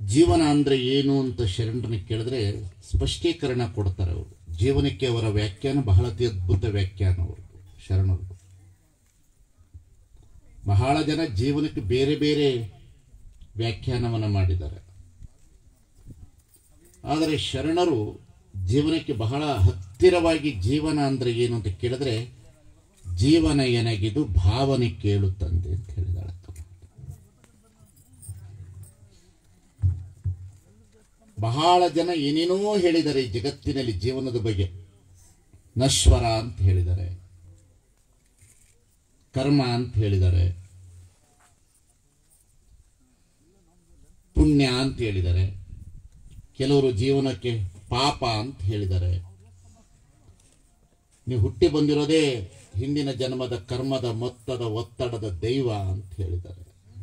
ಜೀವನ ಅಂದ್ರೆ ಏನು ಅಂತ ಶರಣರನ್ನ ಕೇಳಿದ್ರೆ ಸ್ಪಷ್ಟೀಕರಣ ಕೊಡ್ತಾರೆ ಅವರು ಜೀವನಕ್ಕೆ ಅವರ ವ್ಯಾಖ್ಯಾನ ಬಹಳ ಅತಿ ಅದ್ಭುತ ವ್ಯಾಖ್ಯಾನ ಅವ್ರದ್ದು ಶರಣರು ಬಹಳ ಜನ ಜೀವನಕ್ಕೆ ಬೇರೆ ಬೇರೆ ವ್ಯಾಖ್ಯಾನವನ್ನು ಮಾಡಿದ್ದಾರೆ ಆದರೆ ಶರಣರು ಜೀವನಕ್ಕೆ ಬಹಳ ಹತ್ತಿರವಾಗಿ ಜೀವನ ಅಂದ್ರೆ ಏನು ಅಂತ ಕೇಳಿದ್ರೆ ಜೀವನ ಎನಗಿದು ಭಾವನೆ ಕೇಳುತ್ತಂತೆ ಅಂತ ಹೇಳಿದಾಳೆ ಬಹಳ ಜನ ಏನೇನೋ ಹೇಳಿದ್ದಾರೆ ಈ ಜಗತ್ತಿನಲ್ಲಿ ಜೀವನದ ಬಗ್ಗೆ ನಶ್ವರ ಅಂತ ಹೇಳಿದ್ದಾರೆ ಕರ್ಮ ಅಂತ ಹೇಳಿದ್ದಾರೆ ಪುಣ್ಯ ಅಂತ ಹೇಳಿದ್ದಾರೆ ಕೆಲವರು ಜೀವನಕ್ಕೆ ಪಾಪ ಅಂತ ಹೇಳಿದ್ದಾರೆ ನೀವು ಹುಟ್ಟಿ ಬಂದಿರೋದೇ ಹಿಂದಿನ ಜನ್ಮದ ಕರ್ಮದ ಮೊತ್ತದ ಒತ್ತಡದ ದೈವ ಅಂತ ಹೇಳಿದ್ದಾರೆ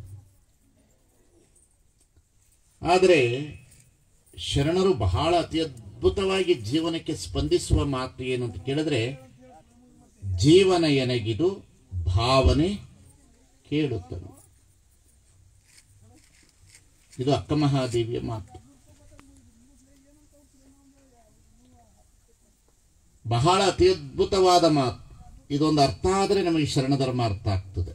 ಆದರೆ ಶರಣರು ಬಹಳ ಅತಿ ಅದ್ಭುತವಾಗಿ ಜೀವನಕ್ಕೆ ಸ್ಪಂದಿಸುವ ಮಾತು ಏನು ಅಂತ ಕೇಳಿದ್ರೆ ಜೀವನ ಎನಗಿದು ಭಾವನೆ ಕೇಳುತ್ತದೆ ಇದು ಅಕ್ಕಮಹಾದೇವಿಯ ಮಾತು ಬಹಳ ಅತಿ ಅದ್ಭುತವಾದ ಮಾತು ಇದೊಂದು ಅರ್ಥ ಆದರೆ ನಮಗೆ ಶರಣ ಧರ್ಮ ಅರ್ಥ ಆಗ್ತದೆ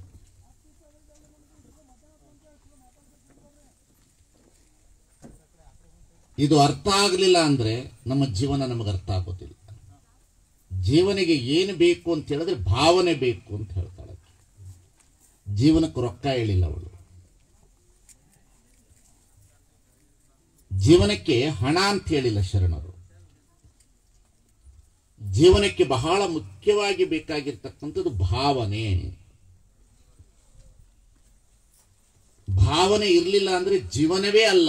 ಇದು ಅರ್ಥ ಆಗಲಿಲ್ಲ ಅಂದ್ರೆ ನಮ್ಮ ಜೀವನ ನಮಗೆ ಅರ್ಥ ಆಗೋದಿಲ್ಲ ಜೀವನಿಗೆ ಏನು ಬೇಕು ಅಂತ ಹೇಳಿದ್ರೆ ಭಾವನೆ ಬೇಕು ಅಂತ ಹೇಳ್ತಾಳೆ ಜೀವನಕ್ಕೆ ರೊಕ್ಕ ಹೇಳಿಲ್ಲ ಅವಳು ಜೀವನಕ್ಕೆ ಹಣ ಅಂತ ಹೇಳಿಲ್ಲ ಶರಣರು ಜೀವನಕ್ಕೆ ಬಹಳ ಮುಖ್ಯವಾಗಿ ಬೇಕಾಗಿರ್ತಕ್ಕಂಥದ್ದು ಭಾವನೆ ಭಾವನೆ ಇರಲಿಲ್ಲ ಅಂದ್ರೆ ಜೀವನವೇ ಅಲ್ಲ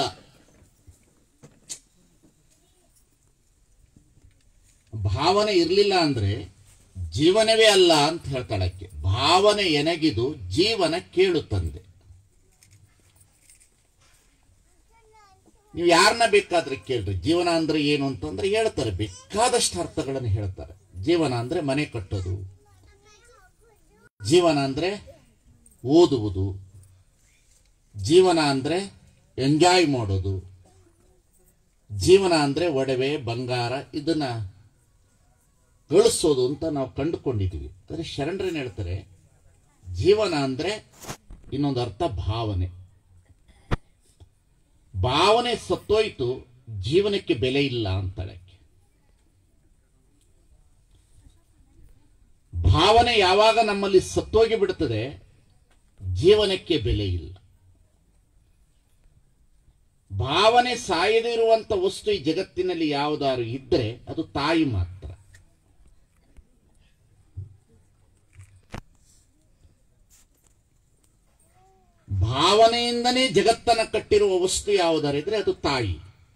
ಭಾವನೆ ಇರಲಿಲ್ಲ ಅಂದ್ರೆ ಜೀವನವೇ ಅಲ್ಲ ಅಂತ ಹೇಳ್ತಾಳಕ್ಕೆ ಭಾವನೆ ಎನಗಿದು ಜೀವನ ಕೇಳುತ್ತಂದೆ ನೀವು ಯಾರನ್ನ ಬೇಕಾದ್ರೆ ಕೇಳ್ರಿ ಜೀವನ ಅಂದ್ರೆ ಏನು ಅಂತಂದ್ರೆ ಹೇಳ್ತಾರೆ ಬೇಕಾದಷ್ಟು ಅರ್ಥಗಳನ್ನು ಹೇಳ್ತಾರೆ ಜೀವನ ಅಂದ್ರೆ ಮನೆ ಕಟ್ಟೋದು ಜೀವನ ಅಂದ್ರೆ ಓದುವುದು ಜೀವನ ಅಂದ್ರೆ ಎಂಜಾಯ್ ಮಾಡೋದು ಜೀವನ ಅಂದ್ರೆ ಒಡವೆ ಬಂಗಾರ ಇದನ್ನ ಗಳಿಸೋದು ಅಂತ ನಾವು ಕಂಡುಕೊಂಡಿದ್ದೀವಿ ಆದರೆ ಶರಣರೇನು ಹೇಳ್ತಾರೆ ಜೀವನ ಅಂದ್ರೆ ಇನ್ನೊಂದು ಅರ್ಥ ಭಾವನೆ ಭಾವನೆ ಸತ್ತೋಯ್ತು ಜೀವನಕ್ಕೆ ಬೆಲೆ ಇಲ್ಲ ಅಂತಾಳೆ ಭಾವನೆ ಯಾವಾಗ ನಮ್ಮಲ್ಲಿ ಸತ್ತೋಗಿ ಬಿಡುತ್ತದೆ ಜೀವನಕ್ಕೆ ಬೆಲೆ ಇಲ್ಲ ಭಾವನೆ ಸಾಯದೇ ಇರುವಂತ ವಸ್ತು ಈ ಜಗತ್ತಿನಲ್ಲಿ ಯಾವುದಾದ್ರು ಇದ್ರೆ ಅದು ತಾಯಿ ಮಾತ್ರ ಭಾವನೆಯಿಂದನೇ ಜಗತ್ತನ್ನ ಕಟ್ಟಿರುವ ವಸ್ತು ಯಾವುದಾರಿದ್ರೆ ಅದು ತಾಯಿ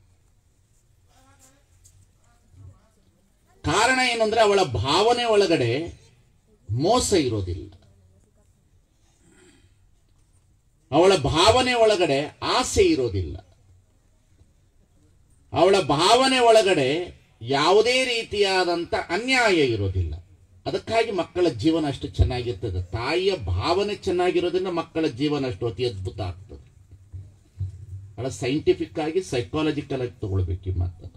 ಕಾರಣ ಏನು ಅಂದ್ರೆ ಅವಳ ಭಾವನೆ ಒಳಗಡೆ ಮೋಸ ಇರೋದಿಲ್ಲ ಅವಳ ಭಾವನೆ ಒಳಗಡೆ ಆಸೆ ಇರೋದಿಲ್ಲ ಅವಳ ಭಾವನೆ ಒಳಗಡೆ ಯಾವುದೇ ರೀತಿಯಾದಂತ ಅನ್ಯಾಯ ಇರೋದಿಲ್ಲ ಅದಕ್ಕಾಗಿ ಮಕ್ಕಳ ಜೀವನ ಅಷ್ಟು ಚೆನ್ನಾಗಿರ್ತದೆ ತಾಯಿಯ ಭಾವನೆ ಚೆನ್ನಾಗಿರೋದ್ರಿಂದ ಮಕ್ಕಳ ಜೀವನ ಅಷ್ಟು ಅತಿ ಅದ್ಭುತ ಆಗ್ತದೆ ಬಹಳ ಸೈಂಟಿಫಿಕ್ ಆಗಿ ಸೈಕಾಲಜಿಕಲ್ ಆಗಿ ತಗೊಳ್ಬೇಕು ಈ ಮಾತನ್ನು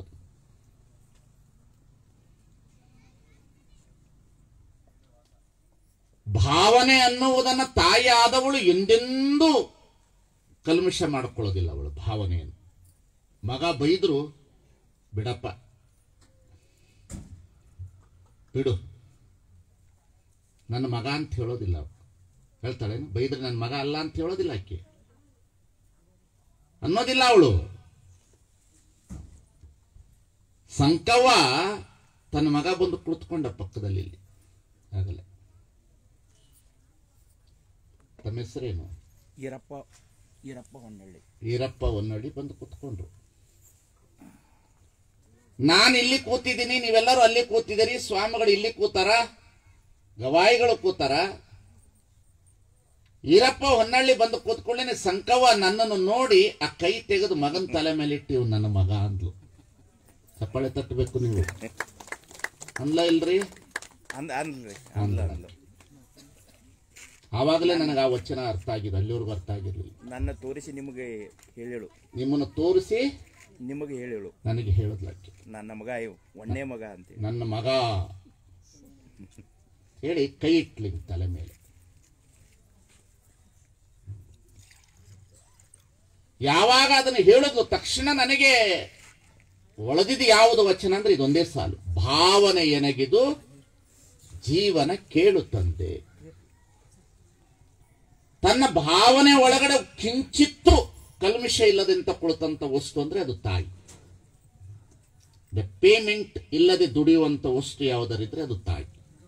ಭಾವನೆ ಅನ್ನುವುದನ್ನ ತಾಯಿ ಆದವಳು ಎಂದೆಂದೂ ಕಲ್ಮಶ ಮಾಡಿಕೊಳ್ಳೋದಿಲ್ಲ ಅವಳು ಭಾವನೆಯನ್ನು ಮಗ ಬೈದ್ರು ಬಿಡಪ್ಪ ಬಿಡು ನನ್ನ ಮಗ ಅಂತ ಹೇಳೋದಿಲ್ಲ ಅವಳು ಹೇಳ್ತಾಳೆ ಬೈದ್ರೆ ನನ್ನ ಮಗ ಅಲ್ಲ ಅಂತ ಹೇಳೋದಿಲ್ಲ ಆಕೆ ಅನ್ನೋದಿಲ್ಲ ಅವಳು ಸಂಕವ್ವ ತನ್ನ ಮಗ ಬಂದು ಕುಳಿತುಕೊಂಡ ಪಕ್ಕದಲ್ಲಿ ಇಲ್ಲಿ ಆಗಲೇ ತಮ್ಮ ಹೆಸರೇನು ಈರಪ್ಪ ಈರಪ್ಪ ಹೊನ್ನಳ್ಳಿ ಈರಪ್ಪ ಹೊನ್ನಳ್ಳಿ ಬಂದು ಕೂತ್ಕೊಂಡ್ರು ನಾನು ಇಲ್ಲಿ ಕೂತಿದ್ದೀನಿ ನೀವೆಲ್ಲರೂ ಅಲ್ಲಿ ಕೂತಿದ್ದೀರಿ ಸ್ವಾಮಿಗಳು ಇಲ್ಲಿ ಕೂತಾರ ಗವಾಯಿಗಳು ಕೂತಾರ ಈರಪ್ಪ ಹೊನ್ನಳ್ಳಿ ಬಂದು ಕೂತ್ಕೊಳ್ಳೇನೆ ಸಂಕವ ನನ್ನನ್ನು ನೋಡಿ ಆ ಕೈ ತೆಗೆದು ಮಗನ ತಲೆ ಮೇಲೆ ಇಟ್ಟು ಇವ್ನು ನನ್ನ ಮಗ ಅಂದ್ಲು ಚಪ್ಪಾಳೆ ತಟ್ಟಬೇಕು ನೀವು ಅನ್ಲ ಇಲ್ರಿ ಅಂದ ಅನ್ರಿ ಅಂದ್ಲ ಅಂದ್ಲು ಆವಾಗಲೇ ನನಗೆ ಆ ವಚನ ಅರ್ಥ ಆಗಿದೆ ಅಲ್ಲಿವರೆಗೂ ಅರ್ಥ ಆಗಿರಲಿಲ್ಲ ನನ್ನ ತೋರಿಸಿ ನಿಮಗೆ ಹೇಳೇಳು ನಿಮ್ಮನ್ನು ತೋರಿಸಿ ನಿಮಗೆ ಹೇಳೇಳು ನನಗೆ ಹೇಳದ್ಲಕ್ಕೆ ನನ್ನ ಮಗ ಇವ್ ಒಣ್ಣೆ ಮಗ ಅಂತೇಳಿ ನನ್ನ ಮಗ ಹೇಳಿ ಕೈ ಇಟ್ಲಿ ತಲೆ ಮೇಲೆ ಯಾವಾಗ ಅದನ್ನು ಹೇಳಿದ್ಲು ತಕ್ಷಣ ನನಗೆ ಒಳದಿದ್ದು ಯಾವುದು ವಚನ ಅಂದ್ರೆ ಇದೊಂದೇ ಸಾಲು ಭಾವನೆ ಎನಗಿದು ಜೀವನ ಕೇಳುತ್ತಂತೆ ತನ್ನ ಭಾವನೆ ಒಳಗಡೆ ಕಿಂಚಿತ್ತು ಕಲ್ಮಿಷ ಇಲ್ಲದಂತ ಕುಳಿತಂತ ವಸ್ತು ಅಂದ್ರೆ ಅದು ತಾಯಿ ದ ಪೇಮೆಂಟ್ ಇಲ್ಲದೆ ದುಡಿಯುವಂತ ವಸ್ತು ಯಾವುದರಿದ್ರೆ ಅದು ತಾಯಿ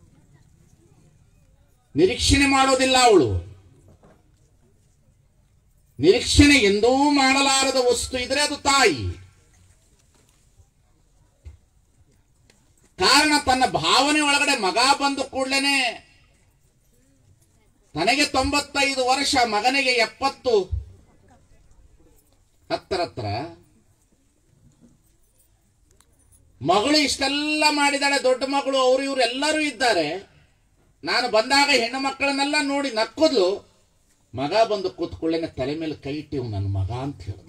ನಿರೀಕ್ಷಣೆ ಮಾಡೋದಿಲ್ಲ ಅವಳು ನಿರೀಕ್ಷಣೆ ಎಂದೂ ಮಾಡಲಾರದ ವಸ್ತು ಇದ್ರೆ ಅದು ತಾಯಿ ಕಾರಣ ತನ್ನ ಭಾವನೆ ಒಳಗಡೆ ಮಗ ಬಂದ ಕೂಡಲೇನೆ ತನಗೆ ತೊಂಬತ್ತೈದು ವರ್ಷ ಮಗನಿಗೆ ಎಪ್ಪತ್ತು ಹತ್ತರ ಹತ್ರ ಮಗಳು ಇಷ್ಟೆಲ್ಲ ಮಾಡಿದಾಳೆ ದೊಡ್ಡ ಮಗಳು ಅವರು ಇವರು ಎಲ್ಲರೂ ಇದ್ದಾರೆ ನಾನು ಬಂದಾಗ ಹೆಣ್ಣು ಮಕ್ಕಳನ್ನೆಲ್ಲ ನೋಡಿ ನಕ್ಕದ್ಲು ಮಗ ಬಂದು ಕೂತ್ಕೊಳ್ಳೇನೆ ತಲೆ ಮೇಲೆ ಕೈ ಇಟ್ಟಿವ್ ನನ್ನ ಮಗ ಅಂತ ಹೇಳಿದ್ರು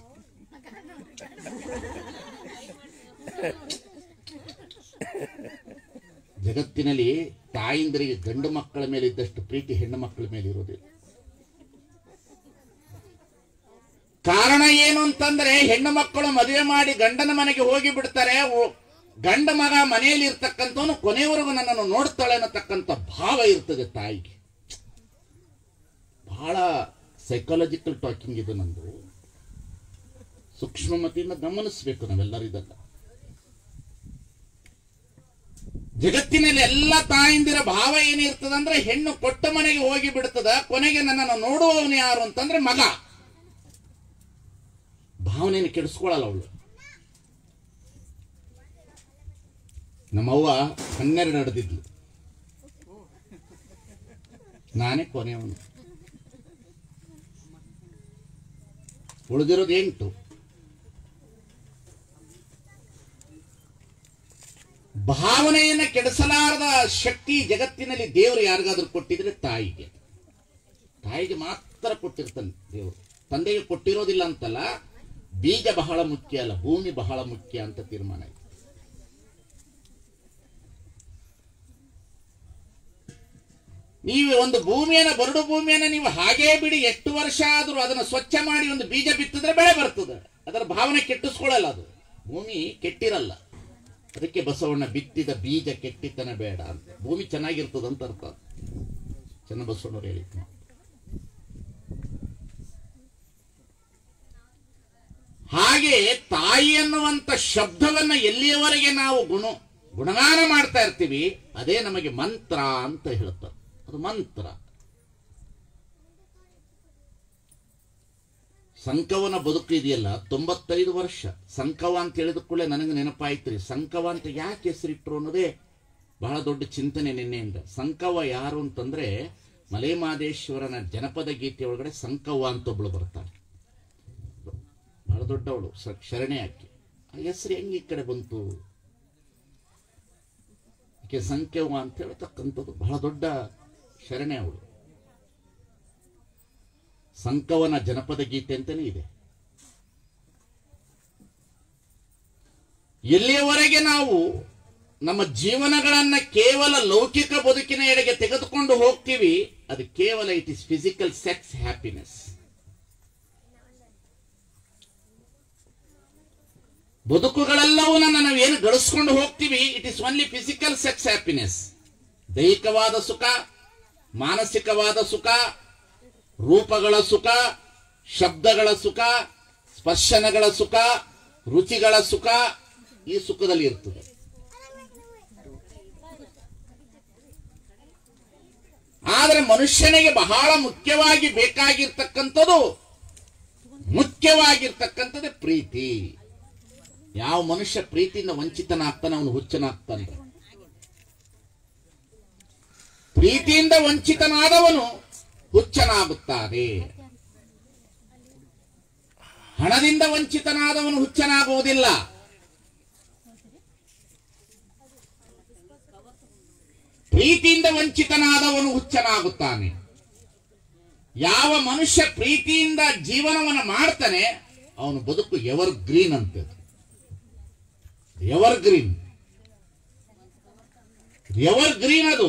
ಜಗತ್ತಿನಲ್ಲಿ ತಾಯಿಂದರಿಗೆ ಗಂಡು ಮಕ್ಕಳ ಮೇಲೆ ಇದ್ದಷ್ಟು ಪ್ರೀತಿ ಹೆಣ್ಣು ಮಕ್ಕಳ ಮೇಲೆ ಇರೋದಿಲ್ಲ ಕಾರಣ ಏನು ಅಂತಂದ್ರೆ ಹೆಣ್ಣು ಮಕ್ಕಳು ಮದುವೆ ಮಾಡಿ ಗಂಡನ ಮನೆಗೆ ಹೋಗಿ ಬಿಡ್ತಾರೆ ಓ- ಗಂಡ ಮಗ ಮನೆಯಲ್ಲಿ ಇರ್ತಕ್ಕಂಥವನು ಕೊನೆಯವರೆಗೂ ನನ್ನನ್ನು ನೋಡ್ತಾಳೆ ಅನ್ನತಕ್ಕಂಥ ಭಾವ ಇರ್ತದೆ ತಾಯಿಗೆ ಬಹಳ ಸೈಕಾಲಜಿಕಲ್ ಟಾಕಿಂಗ್ ಇದು ನಂದು ಸೂಕ್ಷ್ಮಮತಿಯಿಂದ ಗಮನಿಸಬೇಕು ನಾವೆಲ್ಲರೂ ಇದನ್ನ ಜಗತ್ತಿನಲ್ಲಿ ಎಲ್ಲ ತಾಯಿಂದಿರ ಭಾವ ಏನಿರ್ತದಂದ್ರೆ ಹೆಣ್ಣು ಕೊಟ್ಟ ಮನೆಗೆ ಹೋಗಿ ಬಿಡ್ತದ ಕೊನೆಗೆ ನನ್ನನ್ನು ನೋಡುವವನು ಯಾರು ಅಂತಂದ್ರೆ ಮಗ ಭಾವನೆಯನ್ನು ಕೆಡಿಸ್ಕೊಳ್ಳಲ್ಲ ಅವಳು ನಮ್ಮವ್ವ ಹನ್ನೆರಡು ನಡೆದಿದ್ಲು ನಾನೇ ಕೊನೆಯವನು ಉಳಿದಿರೋದು ಎಂಟು ಭಾವನೆಯನ್ನ ಕೆಡಿಸಲಾರದ ಶಕ್ತಿ ಜಗತ್ತಿನಲ್ಲಿ ದೇವರು ಯಾರಿಗಾದ್ರೂ ಕೊಟ್ಟಿದ್ರೆ ತಾಯಿಗೆ ತಾಯಿಗೆ ಮಾತ್ರ ಕೊಟ್ಟಿರ್ತಾನೆ ದೇವರು ತಂದೆಗೆ ಕೊಟ್ಟಿರೋದಿಲ್ಲ ಅಂತಲ್ಲ ಬೀಜ ಬಹಳ ಮುಖ್ಯ ಅಲ್ಲ ಭೂಮಿ ಬಹಳ ಮುಖ್ಯ ಅಂತ ತೀರ್ಮಾನ ಆಯ್ತು ನೀವು ಒಂದು ಭೂಮಿಯನ್ನ ಬರಡು ಭೂಮಿಯನ್ನ ನೀವು ಹಾಗೇ ಬಿಡಿ ಎಷ್ಟು ವರ್ಷ ಆದ್ರೂ ಅದನ್ನ ಸ್ವಚ್ಛ ಮಾಡಿ ಒಂದು ಬೀಜ ಬಿತ್ತಿದ್ರೆ ಬೆಳೆ ಬರ್ತದೆ ಅದರ ಭಾವನೆ ಕೆಟ್ಟಿಸ್ಕೊಳ್ಳಲ್ಲ ಅದು ಭೂಮಿ ಕೆಟ್ಟಿರಲ್ಲ ಅದಕ್ಕೆ ಬಸವಣ್ಣ ಬಿತ್ತಿದ ಬೀಜ ಕೆಟ್ಟಿತನ ಬೇಡ ಅಂತ ಭೂಮಿ ಚೆನ್ನಾಗಿರ್ತದಂತ ಅರ್ಥ ಚೆನ್ನ ಬಸವಣ್ಣವ್ರು ಹೇಳಿದ್ರು ಹಾಗೆ ತಾಯಿ ಅನ್ನುವಂತ ಶಬ್ದವನ್ನ ಎಲ್ಲಿಯವರೆಗೆ ನಾವು ಗುಣ ಗುಣಗಾನ ಮಾಡ್ತಾ ಇರ್ತೀವಿ ಅದೇ ನಮಗೆ ಮಂತ್ರ ಅಂತ ಹೇಳ್ತಾರೆ ಅದು ಮಂತ್ರ ಸಂಕವನ ಬದುಕು ಇದೆಯಲ್ಲ ತೊಂಬತ್ತೈದು ವರ್ಷ ಸಂಕವ ಅಂತ ಹೇಳಿದ ಕೂಡಲೇ ನನಗೆ ನೆನಪಾಯ್ತು ರೀ ಸಂಕವ ಅಂತ ಯಾಕೆ ಹೆಸರಿಟ್ರು ಅನ್ನೋದೇ ಬಹಳ ದೊಡ್ಡ ಚಿಂತನೆ ನಿನ್ನೆಯಿಂದ ಸಂಕವ ಯಾರು ಅಂತಂದ್ರೆ ಮಲೆಮಾದೇಶ್ವರನ ಜನಪದ ಗೀತೆ ಒಳಗಡೆ ಸಂಕವ್ವ ಅಂತ ಒಬ್ಳು ಬರ್ತಾಳೆ ಬಹಳ ದೊಡ್ಡವಳು ಸ- ಶರಣೆ ಆಕೆ ಆ ಹೆಸರು ಹೆಂಗೆ ಈ ಕಡೆ ಬಂತು ಆಕೆ ಸಂಖ್ಯವ್ವ ಅಂತ ಹೇಳ್ತಕ್ಕಂಥದ್ದು ಬಹಳ ದೊಡ್ಡ ಶರಣೆ ಅವಳು ಸಂಕವನ ಜನಪದ ಗೀತೆ ಅಂತಾನೆ ಇದೆ ಎಲ್ಲಿಯವರೆಗೆ ನಾವು ನಮ್ಮ ಜೀವನಗಳನ್ನ ಕೇವಲ ಲೌಕಿಕ ಬದುಕಿನ ಎಡೆಗೆ ತೆಗೆದುಕೊಂಡು ಹೋಗ್ತೀವಿ ಅದು ಕೇವಲ it is physical sex happiness ಬದುಕುಗಳೆಲ್ಲವನ್ನ ನಾವು ಏನು ಗಳಿಸ್ಕೊಂಡು ಹೋಗ್ತೀವಿ it is only physical sex happiness ದೈಹಿಕವಾದ ಸುಖ ಮಾನಸಿಕವಾದ ಸುಖ ರೂಪಗಳ ಸುಖ ಶಬ್ದಗಳ ಸುಖ ಸ್ಪರ್ಶನಗಳ ಸುಖ ರುಚಿಗಳ ಸುಖ ಈ ಸುಖದಲ್ಲಿ ಇರ್ತದೆ ಆದರೆ ಮನುಷ್ಯನಿಗೆ ಬಹಳ ಮುಖ್ಯವಾಗಿ ಬೇಕಾಗಿರ್ತಕ್ಕಂಥದ್ದು ಮುಖ್ಯವಾಗಿರ್ತಕ್ಕಂಥದ್ದು ಪ್ರೀತಿ ಯಾವ ಮನುಷ್ಯ ಪ್ರೀತಿಯಿಂದ ವಂಚಿತನಾಗ್ತಾನೆ ಅವನು ಹುಚ್ಚನಾಗ್ತಾನೆ ಪ್ರೀತಿಯಿಂದ ವಂಚಿತನಾದವನು ಹುಚ್ಚನಾಗುತ್ತಾನೆ ಹಣದಿಂದ ವಂಚಿತನಾದವನು ಹುಚ್ಚನಾಗುವುದಿಲ್ಲ ಪ್ರೀತಿಯಿಂದ ವಂಚಿತನಾದವನು ಹುಚ್ಚನಾಗುತ್ತಾನೆ ಯಾವ ಮನುಷ್ಯ ಪ್ರೀತಿಯಿಂದ ಜೀವನವನ್ನು ಮಾಡ್ತಾನೆ ಅವನ ಬದುಕು ಎವರ್ ಗ್ರೀನ್ ಅಂತ ಎವರ್ ಗ್ರೀನ್ ಎವರ್ ಗ್ರೀನ್ ಅದು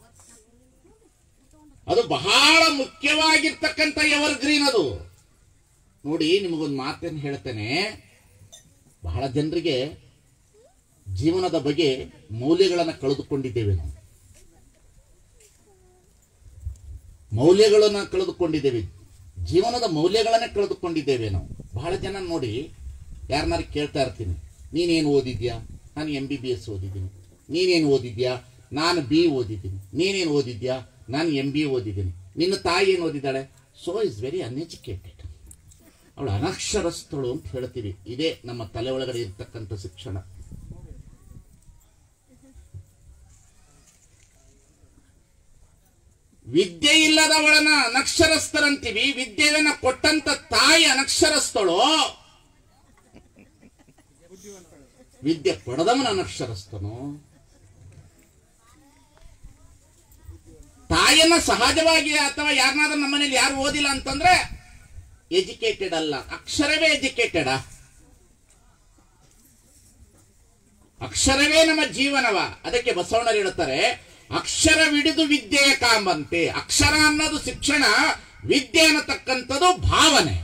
ಅದು ಬಹಳ ಮುಖ್ಯವಾಗಿರ್ತಕ್ಕಂಥ ಎವರ್ ಗ್ರೀನ್ ಅದು ನೋಡಿ ನಿಮಗೊಂದು ಮಾತನ್ನು ಹೇಳ್ತೇನೆ ಬಹಳ ಜನರಿಗೆ ಜೀವನದ ಬಗ್ಗೆ ಮೌಲ್ಯಗಳನ್ನು ಕಳೆದುಕೊಂಡಿದ್ದೇವೆ ನಾವು ಮೌಲ್ಯಗಳನ್ನು ಕಳೆದುಕೊಂಡಿದ್ದೇವೆ ಜೀವನದ ಮೌಲ್ಯಗಳನ್ನೇ ಕಳೆದುಕೊಂಡಿದ್ದೇವೆ ನಾವು ಬಹಳ ಜನ ನೋಡಿ ಯಾರನ್ನಾರು ಕೇಳ್ತಾ ಇರ್ತೀನಿ ನೀನೇನು ಓದಿದ್ಯಾ ನಾನು ಎಂ ಬಿ ಬಿ ಎಸ್ ಓದಿದ್ದೀನಿ ನೀನೇನು ಓದಿದ್ಯಾ ನಾನು ಬಿ ಓದಿದ್ದೀನಿ ನೀನೇನು ಓದಿದ್ಯಾ ನಾನು ಎಂ ಬಿ ಓದಿದ್ದೀನಿ ನಿನ್ನ ತಾಯಿ ಏನು ಓದಿದ್ದಾಳೆ ಸೋ ಇಸ್ ವೆರಿ ಅನ್ಎಜುಕೇಟೆಡ್ ಅವಳು ಅನಕ್ಷರಸ್ಥಳು ಅಂತ ಹೇಳ್ತೀವಿ ಇದೇ ನಮ್ಮ ತಲೆ ಒಳಗಡೆ ಇರ್ತಕ್ಕಂಥ ಶಿಕ್ಷಣ ವಿದ್ಯೆ ಇಲ್ಲದವಳನ್ನ ಅನಕ್ಷರಸ್ಥರಂತೀವಿ ವಿದ್ಯೆಯನ್ನ ಕೊಟ್ಟಂತ ತಾಯಿ ಅನಕ್ಷರಸ್ಥಳು ವಿದ್ಯೆ ಪಡೆದವನ ಅನಕ್ಷರಸ್ಥನು ತಾಯಿಯನ್ನ ಸಹಜವಾಗಿ ಅಥವಾ ಯಾರನ್ನಾದ್ರೂ ನಮ್ಮನೇಲಿ ಯಾರು ಓದಿಲ್ಲ ಅಂತಂದ್ರೆ ಎಜುಕೇಟೆಡ್ ಅಲ್ಲ ಅಕ್ಷರವೇ ಎಜುಕೇಟೆಡಾ ಅಕ್ಷರವೇ ನಮ್ಮ ಜೀವನವ ಅದಕ್ಕೆ ಬಸವಣ್ಣರು ಹೇಳುತ್ತಾರೆ ಅಕ್ಷರವಿಡಿದು ವಿದ್ಯೆಯ ಕಾಂಬಂತೆ ಅಕ್ಷರ ಅನ್ನೋದು ಶಿಕ್ಷಣ ವಿದ್ಯೆ ಅನ್ನತಕ್ಕಂಥದ್ದು ಭಾವನೆ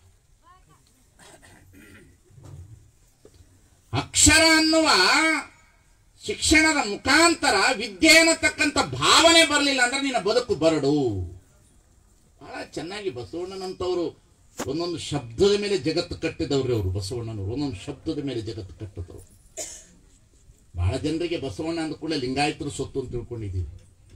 ಅಕ್ಷರ ಅನ್ನುವ ಶಿಕ್ಷಣದ ಮುಖಾಂತರ ವಿದ್ಯೆ ಅನ್ನತಕ್ಕಂಥ ಭಾವನೆ ಬರಲಿಲ್ಲ ಅಂದ್ರೆ ನಿನ್ನ ಬದುಕು ಬರಡು ಬಹಳ ಚೆನ್ನಾಗಿ ಬಸವಣ್ಣನಂತವರು ಒಂದೊಂದು ಶಬ್ದದ ಮೇಲೆ ಜಗತ್ತು ಕಟ್ಟಿದವ್ರಿ ಅವರು ಬಸವಣ್ಣನವರು ಒಂದೊಂದು ಶಬ್ದದ ಮೇಲೆ ಜಗತ್ತು ಕಟ್ಟಿದವರು ಬಹಳ ಜನರಿಗೆ ಬಸವಣ್ಣ ಅಂದ ಕೂಡಲೇ ಲಿಂಗಾಯತರು ಸೊತ್ತು ಅಂತ ತಿಳ್ಕೊಂಡಿದ್ದೀವಿ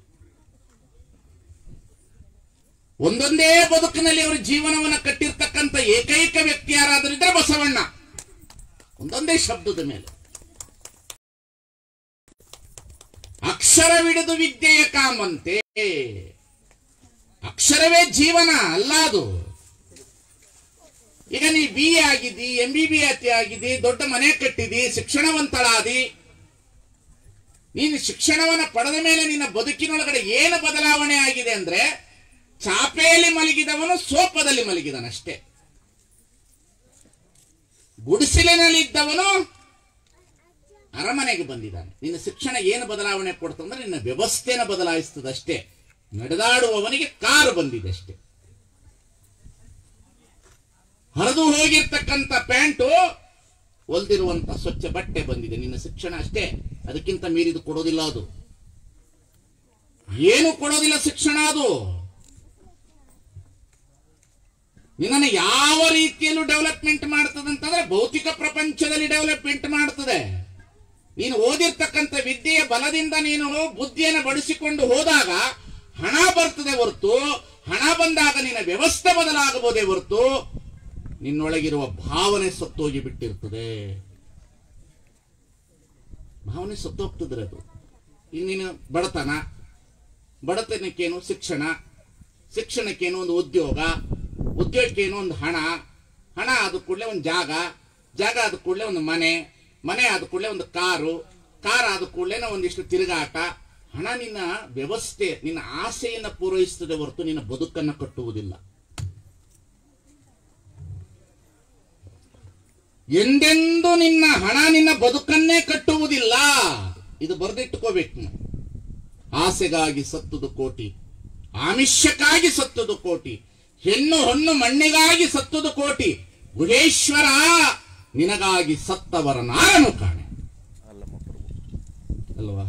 ಒಂದೊಂದೇ ಬದುಕಿನಲ್ಲಿ ಅವರ ಜೀವನವನ್ನು ಕಟ್ಟಿರ್ತಕ್ಕಂಥ ಏಕೈಕ ವ್ಯಕ್ತಿ ಯಾರಾದರೂ ಇದ್ರೆ ಬಸವಣ್ಣ ಒಂದೊಂದೇ ಶಬ್ದದ ಮೇಲೆ ಅಕ್ಷರವಿಡಿದು ವಿದ್ಯೆಯ ಕಾಮಂತೆ ಅಕ್ಷರವೇ ಜೀವನ ಅಲ್ಲ ಅದು ಈಗ ನೀ ಬಿ ಎ ಆಗಿದ್ದಿ ಎಂ ಬಿ ಬಿ ಎಸ್ ಆಗಿದ್ದಿ ದೊಡ್ಡ ಮನೆ ಕಟ್ಟಿದಿ ಶಿಕ್ಷಣವಂತಳಾದಿ ನೀನು ಶಿಕ್ಷಣವನ್ನ ಪಡೆದ ಮೇಲೆ ನಿನ್ನ ಬದುಕಿನೊಳಗಡೆ ಏನು ಬದಲಾವಣೆ ಆಗಿದೆ ಅಂದ್ರೆ ಚಾಪೆಯಲ್ಲಿ ಮಲಗಿದವನು ಸೋಪದಲ್ಲಿ ಮಲಗಿದನಷ್ಟೇ ಗುಡಿಸಲಿನಲ್ಲಿ ಇದ್ದವನು ಅರಮನೆಗೆ ಬಂದಿದ್ದಾನೆ ನಿನ್ನ ಶಿಕ್ಷಣ ಏನು ಬದಲಾವಣೆ ಕೊಡ್ತಂದ್ರೆ ನಿನ್ನ ವ್ಯವಸ್ಥೆನ ಬದಲಾಯಿಸ್ತದಷ್ಟೇ ನಡೆದಾಡುವವನಿಗೆ ಕಾರು ಬಂದಿದೆ ಅಷ್ಟೇ ಹರಿದು ಹೋಗಿರ್ತಕ್ಕಂಥ ಪ್ಯಾಂಟು ಹೊಲ್ದಿರುವಂತ ಸ್ವಚ್ಛ ಬಟ್ಟೆ ಬಂದಿದೆ ನಿನ್ನ ಶಿಕ್ಷಣ ಅಷ್ಟೇ ಅದಕ್ಕಿಂತ ಮೀರಿದು ಕೊಡೋದಿಲ್ಲ ಅದು ಏನು ಕೊಡೋದಿಲ್ಲ ಶಿಕ್ಷಣ ಅದು ನಿನ್ನನ್ನು ಯಾವ ರೀತಿಯಲ್ಲೂ ಡೆವಲಪ್ಮೆಂಟ್ ಮಾಡ್ತದೆ ಅಂತಂದ್ರೆ ಭೌತಿಕ ಪ್ರಪಂಚದಲ್ಲಿ ಡೆವಲಪ್ಮೆಂಟ್ ಮಾಡ್ತದೆ ನೀನು ಓದಿರ್ತಕ್ಕಂಥ ವಿದ್ಯೆಯ ಬಲದಿಂದ ನೀನು ಬುದ್ಧಿಯನ್ನು ಬಡಿಸಿಕೊಂಡು ಹೋದಾಗ ಹಣ ಬರ್ತದೆ ಹೊರತು ಹಣ ಬಂದಾಗ ನಿನ್ನ ವ್ಯವಸ್ಥೆ ಬದಲಾಗಬಹುದೇ ಹೊರತು ನಿನ್ನೊಳಗಿರುವ ಭಾವನೆ ಸತ್ತೋಗಿ ಬಿಟ್ಟಿರ್ತದೆ ಭಾವನೆ ಸತ್ತೋಗ್ತದ್ರೆ ಅದು ಈಗ ನೀನು ಬಡತನ ಬಡತನಕ್ಕೇನು ಶಿಕ್ಷಣ ಶಿಕ್ಷಣಕ್ಕೇನು ಒಂದು ಉದ್ಯೋಗ ಉದ್ಯೋಗಕ್ಕೇನು ಒಂದು ಹಣ ಹಣ ಆದ ಕೂಡಲೇ ಒಂದು ಜಾಗ ಜಾಗ ಆದ ಕೂಡಲೇ ಒಂದು ಮನೆ ಮನೆ ಆದ ಕೂಡಲೇ ಒಂದು ಕಾರು ಕಾರ್ ಆದ ಕೂಡಲೇ ಒಂದಿಷ್ಟು ತಿರುಗಾಟ ಹಣ ನಿನ್ನ ವ್ಯವಸ್ಥೆ ನಿನ್ನ ಆಸೆಯನ್ನು ಪೂರೈಸುತ್ತದೆ ಹೊರತು ನಿನ್ನ ಬದುಕನ್ನು ಕಟ್ಟುವುದಿಲ್ಲ ಎಂದೆಂದು ನಿನ್ನ ಹಣ ನಿನ್ನ ಬದುಕನ್ನೇ ಕಟ್ಟುವುದಿಲ್ಲ ಇದು ಬರೆದಿಟ್ಟುಕೋಬೇಕು ನೀವು ಆಸೆಗಾಗಿ ಸತ್ತುದು ಕೋಟಿ ಆಮಿಷಕ್ಕಾಗಿ ಸತ್ತುದು ಕೋಟಿ ಹೆಣ್ಣು ಹೊನ್ನು ಮಣ್ಣಿಗಾಗಿ ಸತ್ತುದು ಕೋಟಿ ಗುಹೇಶ್ವರ ನಿನಗಾಗಿ ಸತ್ತವರ ನಾರನು ಕಾಣೆ ಅಲ್ಲಮ್ಮ ಪ್ರಭು ಅಲ್ವಾ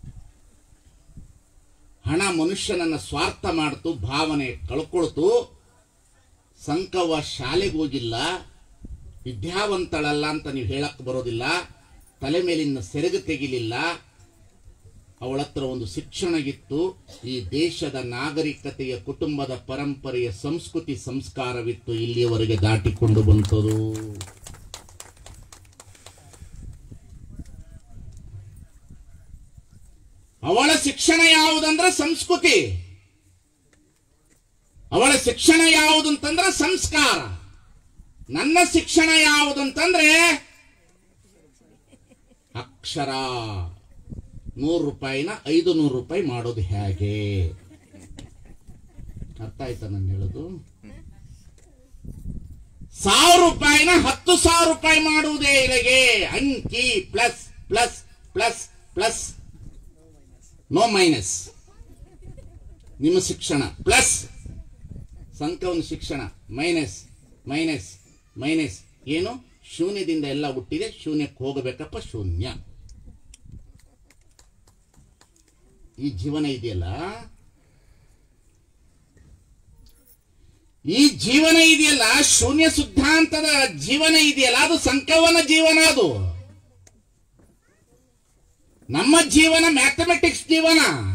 ಹಣ ಮನುಷ್ಯನನ್ನ ಸ್ವಾರ್ಥ ಮಾಡ್ತು ಭಾವನೆ ಕಳ್ಕೊಳ್ತು ಸಂಕವ ಶಾಲೆಗೆ ಹೋಗಿಲ್ಲ ವಿದ್ಯಾವಂತಳಲ್ಲ ಅಂತ ನೀವು ಹೇಳಕ್ ಬರೋದಿಲ್ಲ ತಲೆ ಮೇಲಿನ ಸೆರಗು ತೆಗಿಲಿಲ್ಲ ಅವಳ ಹತ್ರ ಒಂದು ಶಿಕ್ಷಣ ಇತ್ತು ಈ ದೇಶದ ನಾಗರಿಕತೆಯ ಕುಟುಂಬದ ಪರಂಪರೆಯ ಸಂಸ್ಕೃತಿ ಸಂಸ್ಕಾರವಿತ್ತು ಇಲ್ಲಿಯವರೆಗೆ ದಾಟಿಕೊಂಡು ಬಂತದು ಅವಳ ಶಿಕ್ಷಣ ಯಾವುದಂದ್ರೆ ಸಂಸ್ಕೃತಿ ಅವಳ ಶಿಕ್ಷಣ ಯಾವುದು ಅಂತಂದ್ರೆ ಸಂಸ್ಕಾರ ನನ್ನ ಶಿಕ್ಷಣ ಯಾವುದು ಅಂತಂದ್ರೆ ಅಕ್ಷರ ನೂರು ರೂಪಾಯಿನ ಐದು ನೂರು ರೂಪಾಯಿ ಮಾಡೋದು ಹೇಗೆ ಅರ್ಥ ಆಯ್ತಾ ನಾನು ಹೇಳೋದು ಸಾವಿರ ರೂಪಾಯಿನ ಹತ್ತು ಸಾವಿರ ರೂಪಾಯಿ ಮಾಡುವುದೇ ಇಲ್ಲಿಗೆ ಅಂಕಿ plus plus plus plus no minus ನಿಮ್ಮ ಶಿಕ್ಷಣ ಪ್ಲಸ್ ಸಂಕವನ ಶಿಕ್ಷಣ ಮೈನಸ್ ಮೈನಸ್ ಮೈನಸ್ ಏನು ಶೂನ್ಯದಿಂದ ಎಲ್ಲ ಹುಟ್ಟಿದೆ ಶೂನ್ಯಕ್ಕೆ ಹೋಗಬೇಕಪ್ಪ ಶೂನ್ಯ ಈ ಜೀವನ ಇದೆಯಲ್ಲ ಈ ಜೀವನ ಇದೆಯಲ್ಲ ಶೂನ್ಯ ಸಿದ್ಧಾಂತದ ಜೀವನ ಇದೆಯಲ್ಲ ಅದು ಸಂಕವನ ಜೀವನ ಅದು ನಮ್ಮ ಜೀವನ ಮ್ಯಾಥಮೆಟಿಕ್ಸ್ ಜೀವನ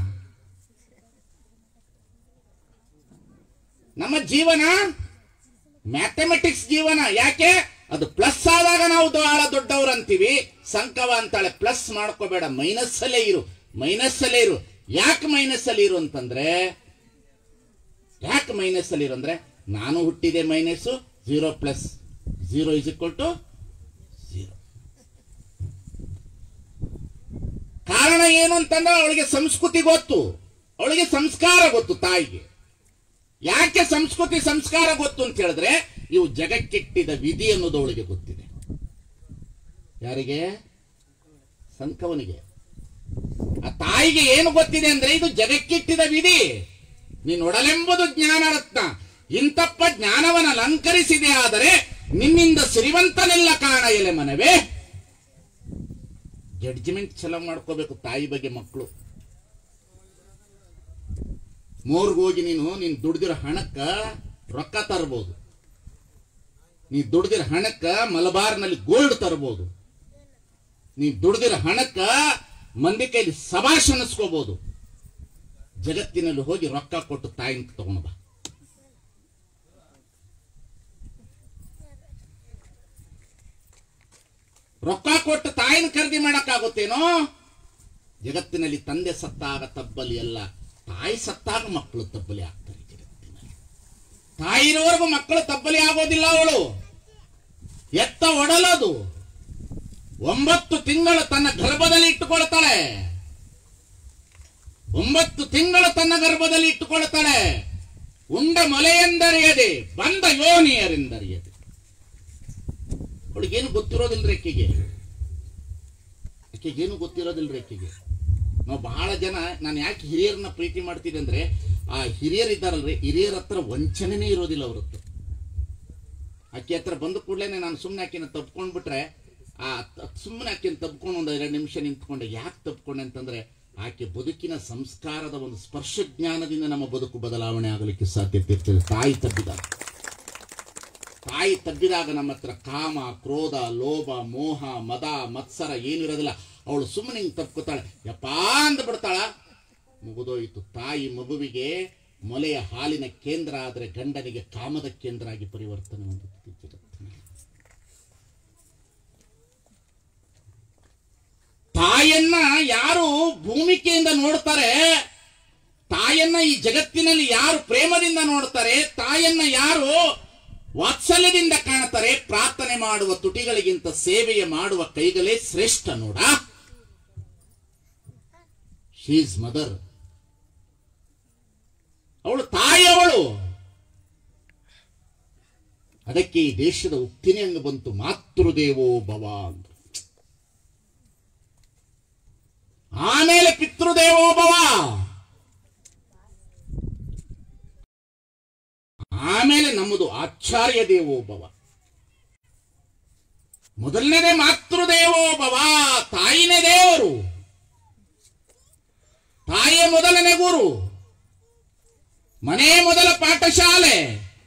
ನಮ್ಮ ಜೀವನ ಮ್ಯಾಥಮೆಟಿಕ್ಸ್ ಜೀವನ ಯಾಕೆ ಅದು ಪ್ಲಸ್ ಆದಾಗ ನಾವು ಬಹಳ ದೊಡ್ಡವರು ಅಂತೀವಿ ಸಂಕವ ಅಂತಾಳೆ ಪ್ಲಸ್ ಮಾಡ್ಕೋಬೇಡ ಮೈನಸ್ ಅಲ್ಲೇ ಇರು ಮೈನಸ್ ಅಲ್ಲೇ ಇರು ಯಾಕೆ ಮೈನಸ್ ಅಲ್ಲಿ ಇರು ಅಂತಂದ್ರೆ ಯಾಕೆ ಮೈನಸ್ ಅಲ್ಲಿ ಇರು ಅಂದ್ರೆ ನಾನು ಹುಟ್ಟಿದೆ minus zero plus zero is equal to zero ಕಾರಣ ಏನು ಅಂತಂದ್ರೆ ಅವಳಿಗೆ ಸಂಸ್ಕೃತಿ ಗೊತ್ತು ಅವಳಿಗೆ ಸಂಸ್ಕಾರ ಗೊತ್ತು ತಾಯಿಗೆ ಯಾಕೆ ಸಂಸ್ಕೃತಿ ಸಂಸ್ಕಾರ ಗೊತ್ತು ಅಂತ ಹೇಳಿದ್ರೆ ಇವು ಜಗಕ್ಕಿಟ್ಟಿದ ವಿಧಿ ಅನ್ನೋದು ಅವಳಿಗೆ ಗೊತ್ತಿದೆ ಯಾರಿಗೆ ಸಂಕವನಿಗೆ ಆ ತಾಯಿಗೆ ಏನು ಗೊತ್ತಿದೆ ಅಂದ್ರೆ ಇದು ಜಗಕ್ಕಿಟ್ಟಿದ ವಿಧಿ ನೀನು ಒಡಲೆಂಬುದು ಜ್ಞಾನ ರತ್ನ ಇಂತಪ್ಪ ಜ್ಞಾನವನ್ನು ಅಲಂಕರಿಸಿದೆ ಆದರೆ ನಿನ್ನಿಂದ ಸಿರಿವಂತನೆಲ್ಲ ಕಾಣ ಎಲೆ ಮನವೇ ಜಡ್ಜ್ಮೆಂಟ್ ಚಲೋ ಮಾಡ್ಕೋಬೇಕು ತಾಯಿ ಬಗ್ಗೆ ಮಕ್ಕಳು ಮೋರ್ಗ್ ಹೋಗಿ ನೀನು ನೀನ್ ದುಡ್ದಿರೋ ಹಣಕ್ಕ ರೊಕ್ಕ ತರಬಹುದು ನೀ ದುಡ್ದಿರೋ ಹಣಕ್ಕ ಮಲಬಾರ್ನಲ್ಲಿ ಗೋಲ್ಡ್ ತರಬಹುದು ನೀ ದುಡ್ದಿರೋ ಹಣಕ್ಕ ಮಂದಿ ಕೈಲಿ ಸಭಾಷ್ ಅನ್ನಿಸ್ಕೋಬಹುದು ಜಗತ್ತಿನಲ್ಲಿ ಹೋಗಿ ರೊಕ್ಕ ಕೊಟ್ಟು ತಾಯಿನ ತಗೊಂಡು ಬಾ ರೊಕ್ಕ ಕೊಟ್ಟು ತಾಯಿನ ಖರೀದಿ ಮಾಡಕ್ಕಾಗುತ್ತೇನೋ ಜಗತ್ತಿನಲ್ಲಿ ತಂದೆ ಸತ್ತಾಗ ತಬ್ಬಲಿ ಅಲ್ಲ ತಾಯಿ ಸತ್ತಾಗ ಮಕ್ಕಳು ತಬ್ಬಲಿ ಆಗ್ತಾರೆ ಜಗತ್ತಿನಲ್ಲಿ ತಾಯಿ ಇರುವವರೆಗೂ ಮಕ್ಕಳು ತಬ್ಬಲಿ ಆಗೋದಿಲ್ಲ ಅವಳು ಎತ್ತ ಒಡಲದು ಒಂಬತ್ತು ತಿಂಗಳು ತನ್ನ ಗರ್ಭದಲ್ಲಿ ಇಟ್ಟುಕೊಳ್ತಾಳೆ ಒಂಬತ್ತು ತಿಂಗಳು ತನ್ನ ಗರ್ಭದಲ್ಲಿ ಇಟ್ಟುಕೊಳ್ತಾಳೆ ಉಂಡ ಮೊಲೆಯೆಂದರಿಯದೆ ಬಂದ ಯೋನಿಯರೆಂದರಿಯದೆ ಅವಳಿಗೇನು ಗೊತ್ತಿರೋದಿಲ್ರಿ ಆಕೆಗೆ ಆಕೆಗೇನು ಗೊತ್ತಿರೋದಿಲ್ರಿ ಆಕೆಗೆ ನಾವು ಬಹಳ ಜನ ನಾನು ಯಾಕೆ ಹಿರಿಯರನ್ನ ಪ್ರೀತಿ ಮಾಡ್ತೀನಿ ಅಂದ್ರೆ ಆ ಹಿರಿಯರ್ ಇದ್ದಾರಲ್ರಿ ಹಿರಿಯರ ಹತ್ರ ವಂಚನೆನೇ ಇರೋದಿಲ್ಲ ಅವ್ರ ಹತ್ರ ಆಕೆ ಹತ್ರ ಬಂದ ಕೂಡಲೇ ನಾನು ಸುಮ್ಮನೆ ಆಕೆನ ತಪ್ಕೊಂಡ್ಬಿಟ್ರೆ ಆ ಸುಮ್ಮನೆ ಆಕೆನ ತಪ್ಕೊಂಡು ಒಂದು ಎರಡು ನಿಮಿಷ ನಿಂತ್ಕೊಂಡೆ ಯಾಕೆ ತಪ್ಕೊಂಡೆ ಅಂತಂದ್ರೆ ಆಕೆ ಬದುಕಿನ ಸಂಸ್ಕಾರದ ಒಂದು ಸ್ಪರ್ಶ ಜ್ಞಾನದಿಂದ ನಮ್ಮ ಬದುಕು ಬದಲಾವಣೆ ಆಗಲಿಕ್ಕೆ ಸಾಧ್ಯತೆ ಇರ್ತದೆ ತಾಯಿ ತಬ್ಬಿದಾಗ ತಾಯಿ ತಬ್ಬಿದಾಗ ನಮ್ಮ ಹತ್ರ ಕಾಮ ಕ್ರೋಧ ಲೋಭ ಮೋಹ ಮದ ಮತ್ಸರ ಏನಿರೋದಿಲ್ಲ ಅವಳು ಸುಮ್ಮನೆ ಹಿಂಗೆ ತಪ್ಕೋತಾಳೆ ಯಪ್ಪಾ ಅಂದ ಬಿಡ್ತಾಳ ಮುಗಿದೋಯ್ತು ತಾಯಿ ಮಗುವಿಗೆ ಮೊಲೆಯ ಹಾಲಿನ ಕೇಂದ್ರ ಆದರೆ ಗಂಡನಿಗೆ ಕಾಮದ ಕೇಂದ್ರ ಆಗಿ ಪರಿವರ್ತನೆ ಹೊಂದುತ್ತದೆ ಜಗತ್ತಿನಲ್ಲಿ ತಾಯನ್ನ ಯಾರು ಭೂಮಿಕೆಯಿಂದ ನೋಡ್ತಾರೆ ತಾಯನ್ನ ಈ ಜಗತ್ತಿನಲ್ಲಿ ಯಾರು ಪ್ರೇಮದಿಂದ ನೋಡ್ತಾರೆ ತಾಯನ್ನ ಯಾರು ವಾತ್ಸಲ್ಯದಿಂದ ಕಾಣ್ತಾರೆ ಪ್ರಾರ್ಥನೆ ಮಾಡುವ ತುಟಿಗಳಿಗಿಂತ ಸೇವೆಯ ಮಾಡುವ ಕೈಗಳೇ ಶ್ರೇಷ್ಠ ನೋಡ ಶೀಸ್ ಮದರ್ ಅವಳು ತಾಯಿ ಅವಳು ಅದಕ್ಕೆ ಈ ದೇಶದ ಉಕ್ತಿನೇ ಹಂಗ ಬಂತು ಮಾತೃದೇವೋ ಭವ ಅಂತ ಆಮೇಲೆ ಪಿತೃದೇವೋ ಭವ ಆಮೇಲೆ ನಮ್ಮದು ಆಚಾರ್ಯ ದೇವೋ ಭವ ಮೊದಲನೇದೇ ಮಾತೃದೇವೋ ಭವ ತಾಯಿನೇ ದೇವರು ತಾಯಿಯ ಮೊದಲನೇ ಗುರು ಮನೆ ಮೊದಲ ಪಾಠಶಾಲೆ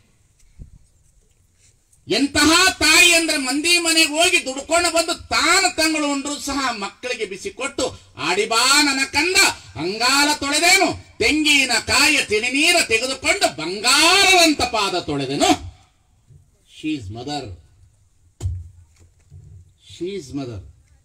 ಎಂತಹ ತಾಯಿ ಅಂದ್ರೆ ಮಂದಿ ಮನೆಗೆ ಹೋಗಿ ದುಡ್ಕೊಂಡು ಬಂದು ತಾನು ತಂಗಳು ಉಂಡ್ರು ಸಹ ಮಕ್ಕಳಿಗೆ ಬಿಸಿ ಕೊಟ್ಟು ಆಡಿಬಾ ನನ್ನ ಕಂದ ಅಂಗಾಲ ತೊಳೆದೇನು ತೆಂಗಿನ ಕಾಯ ತಿಣಿನೀರ ತೆಗೆದುಕೊಂಡು ಬಂಗಾರದಂತ ಪಾದ ತೊಳೆದೆನು ಶೀಸ್ ಮದರ್ ಶೀಸ್ ಮದರ್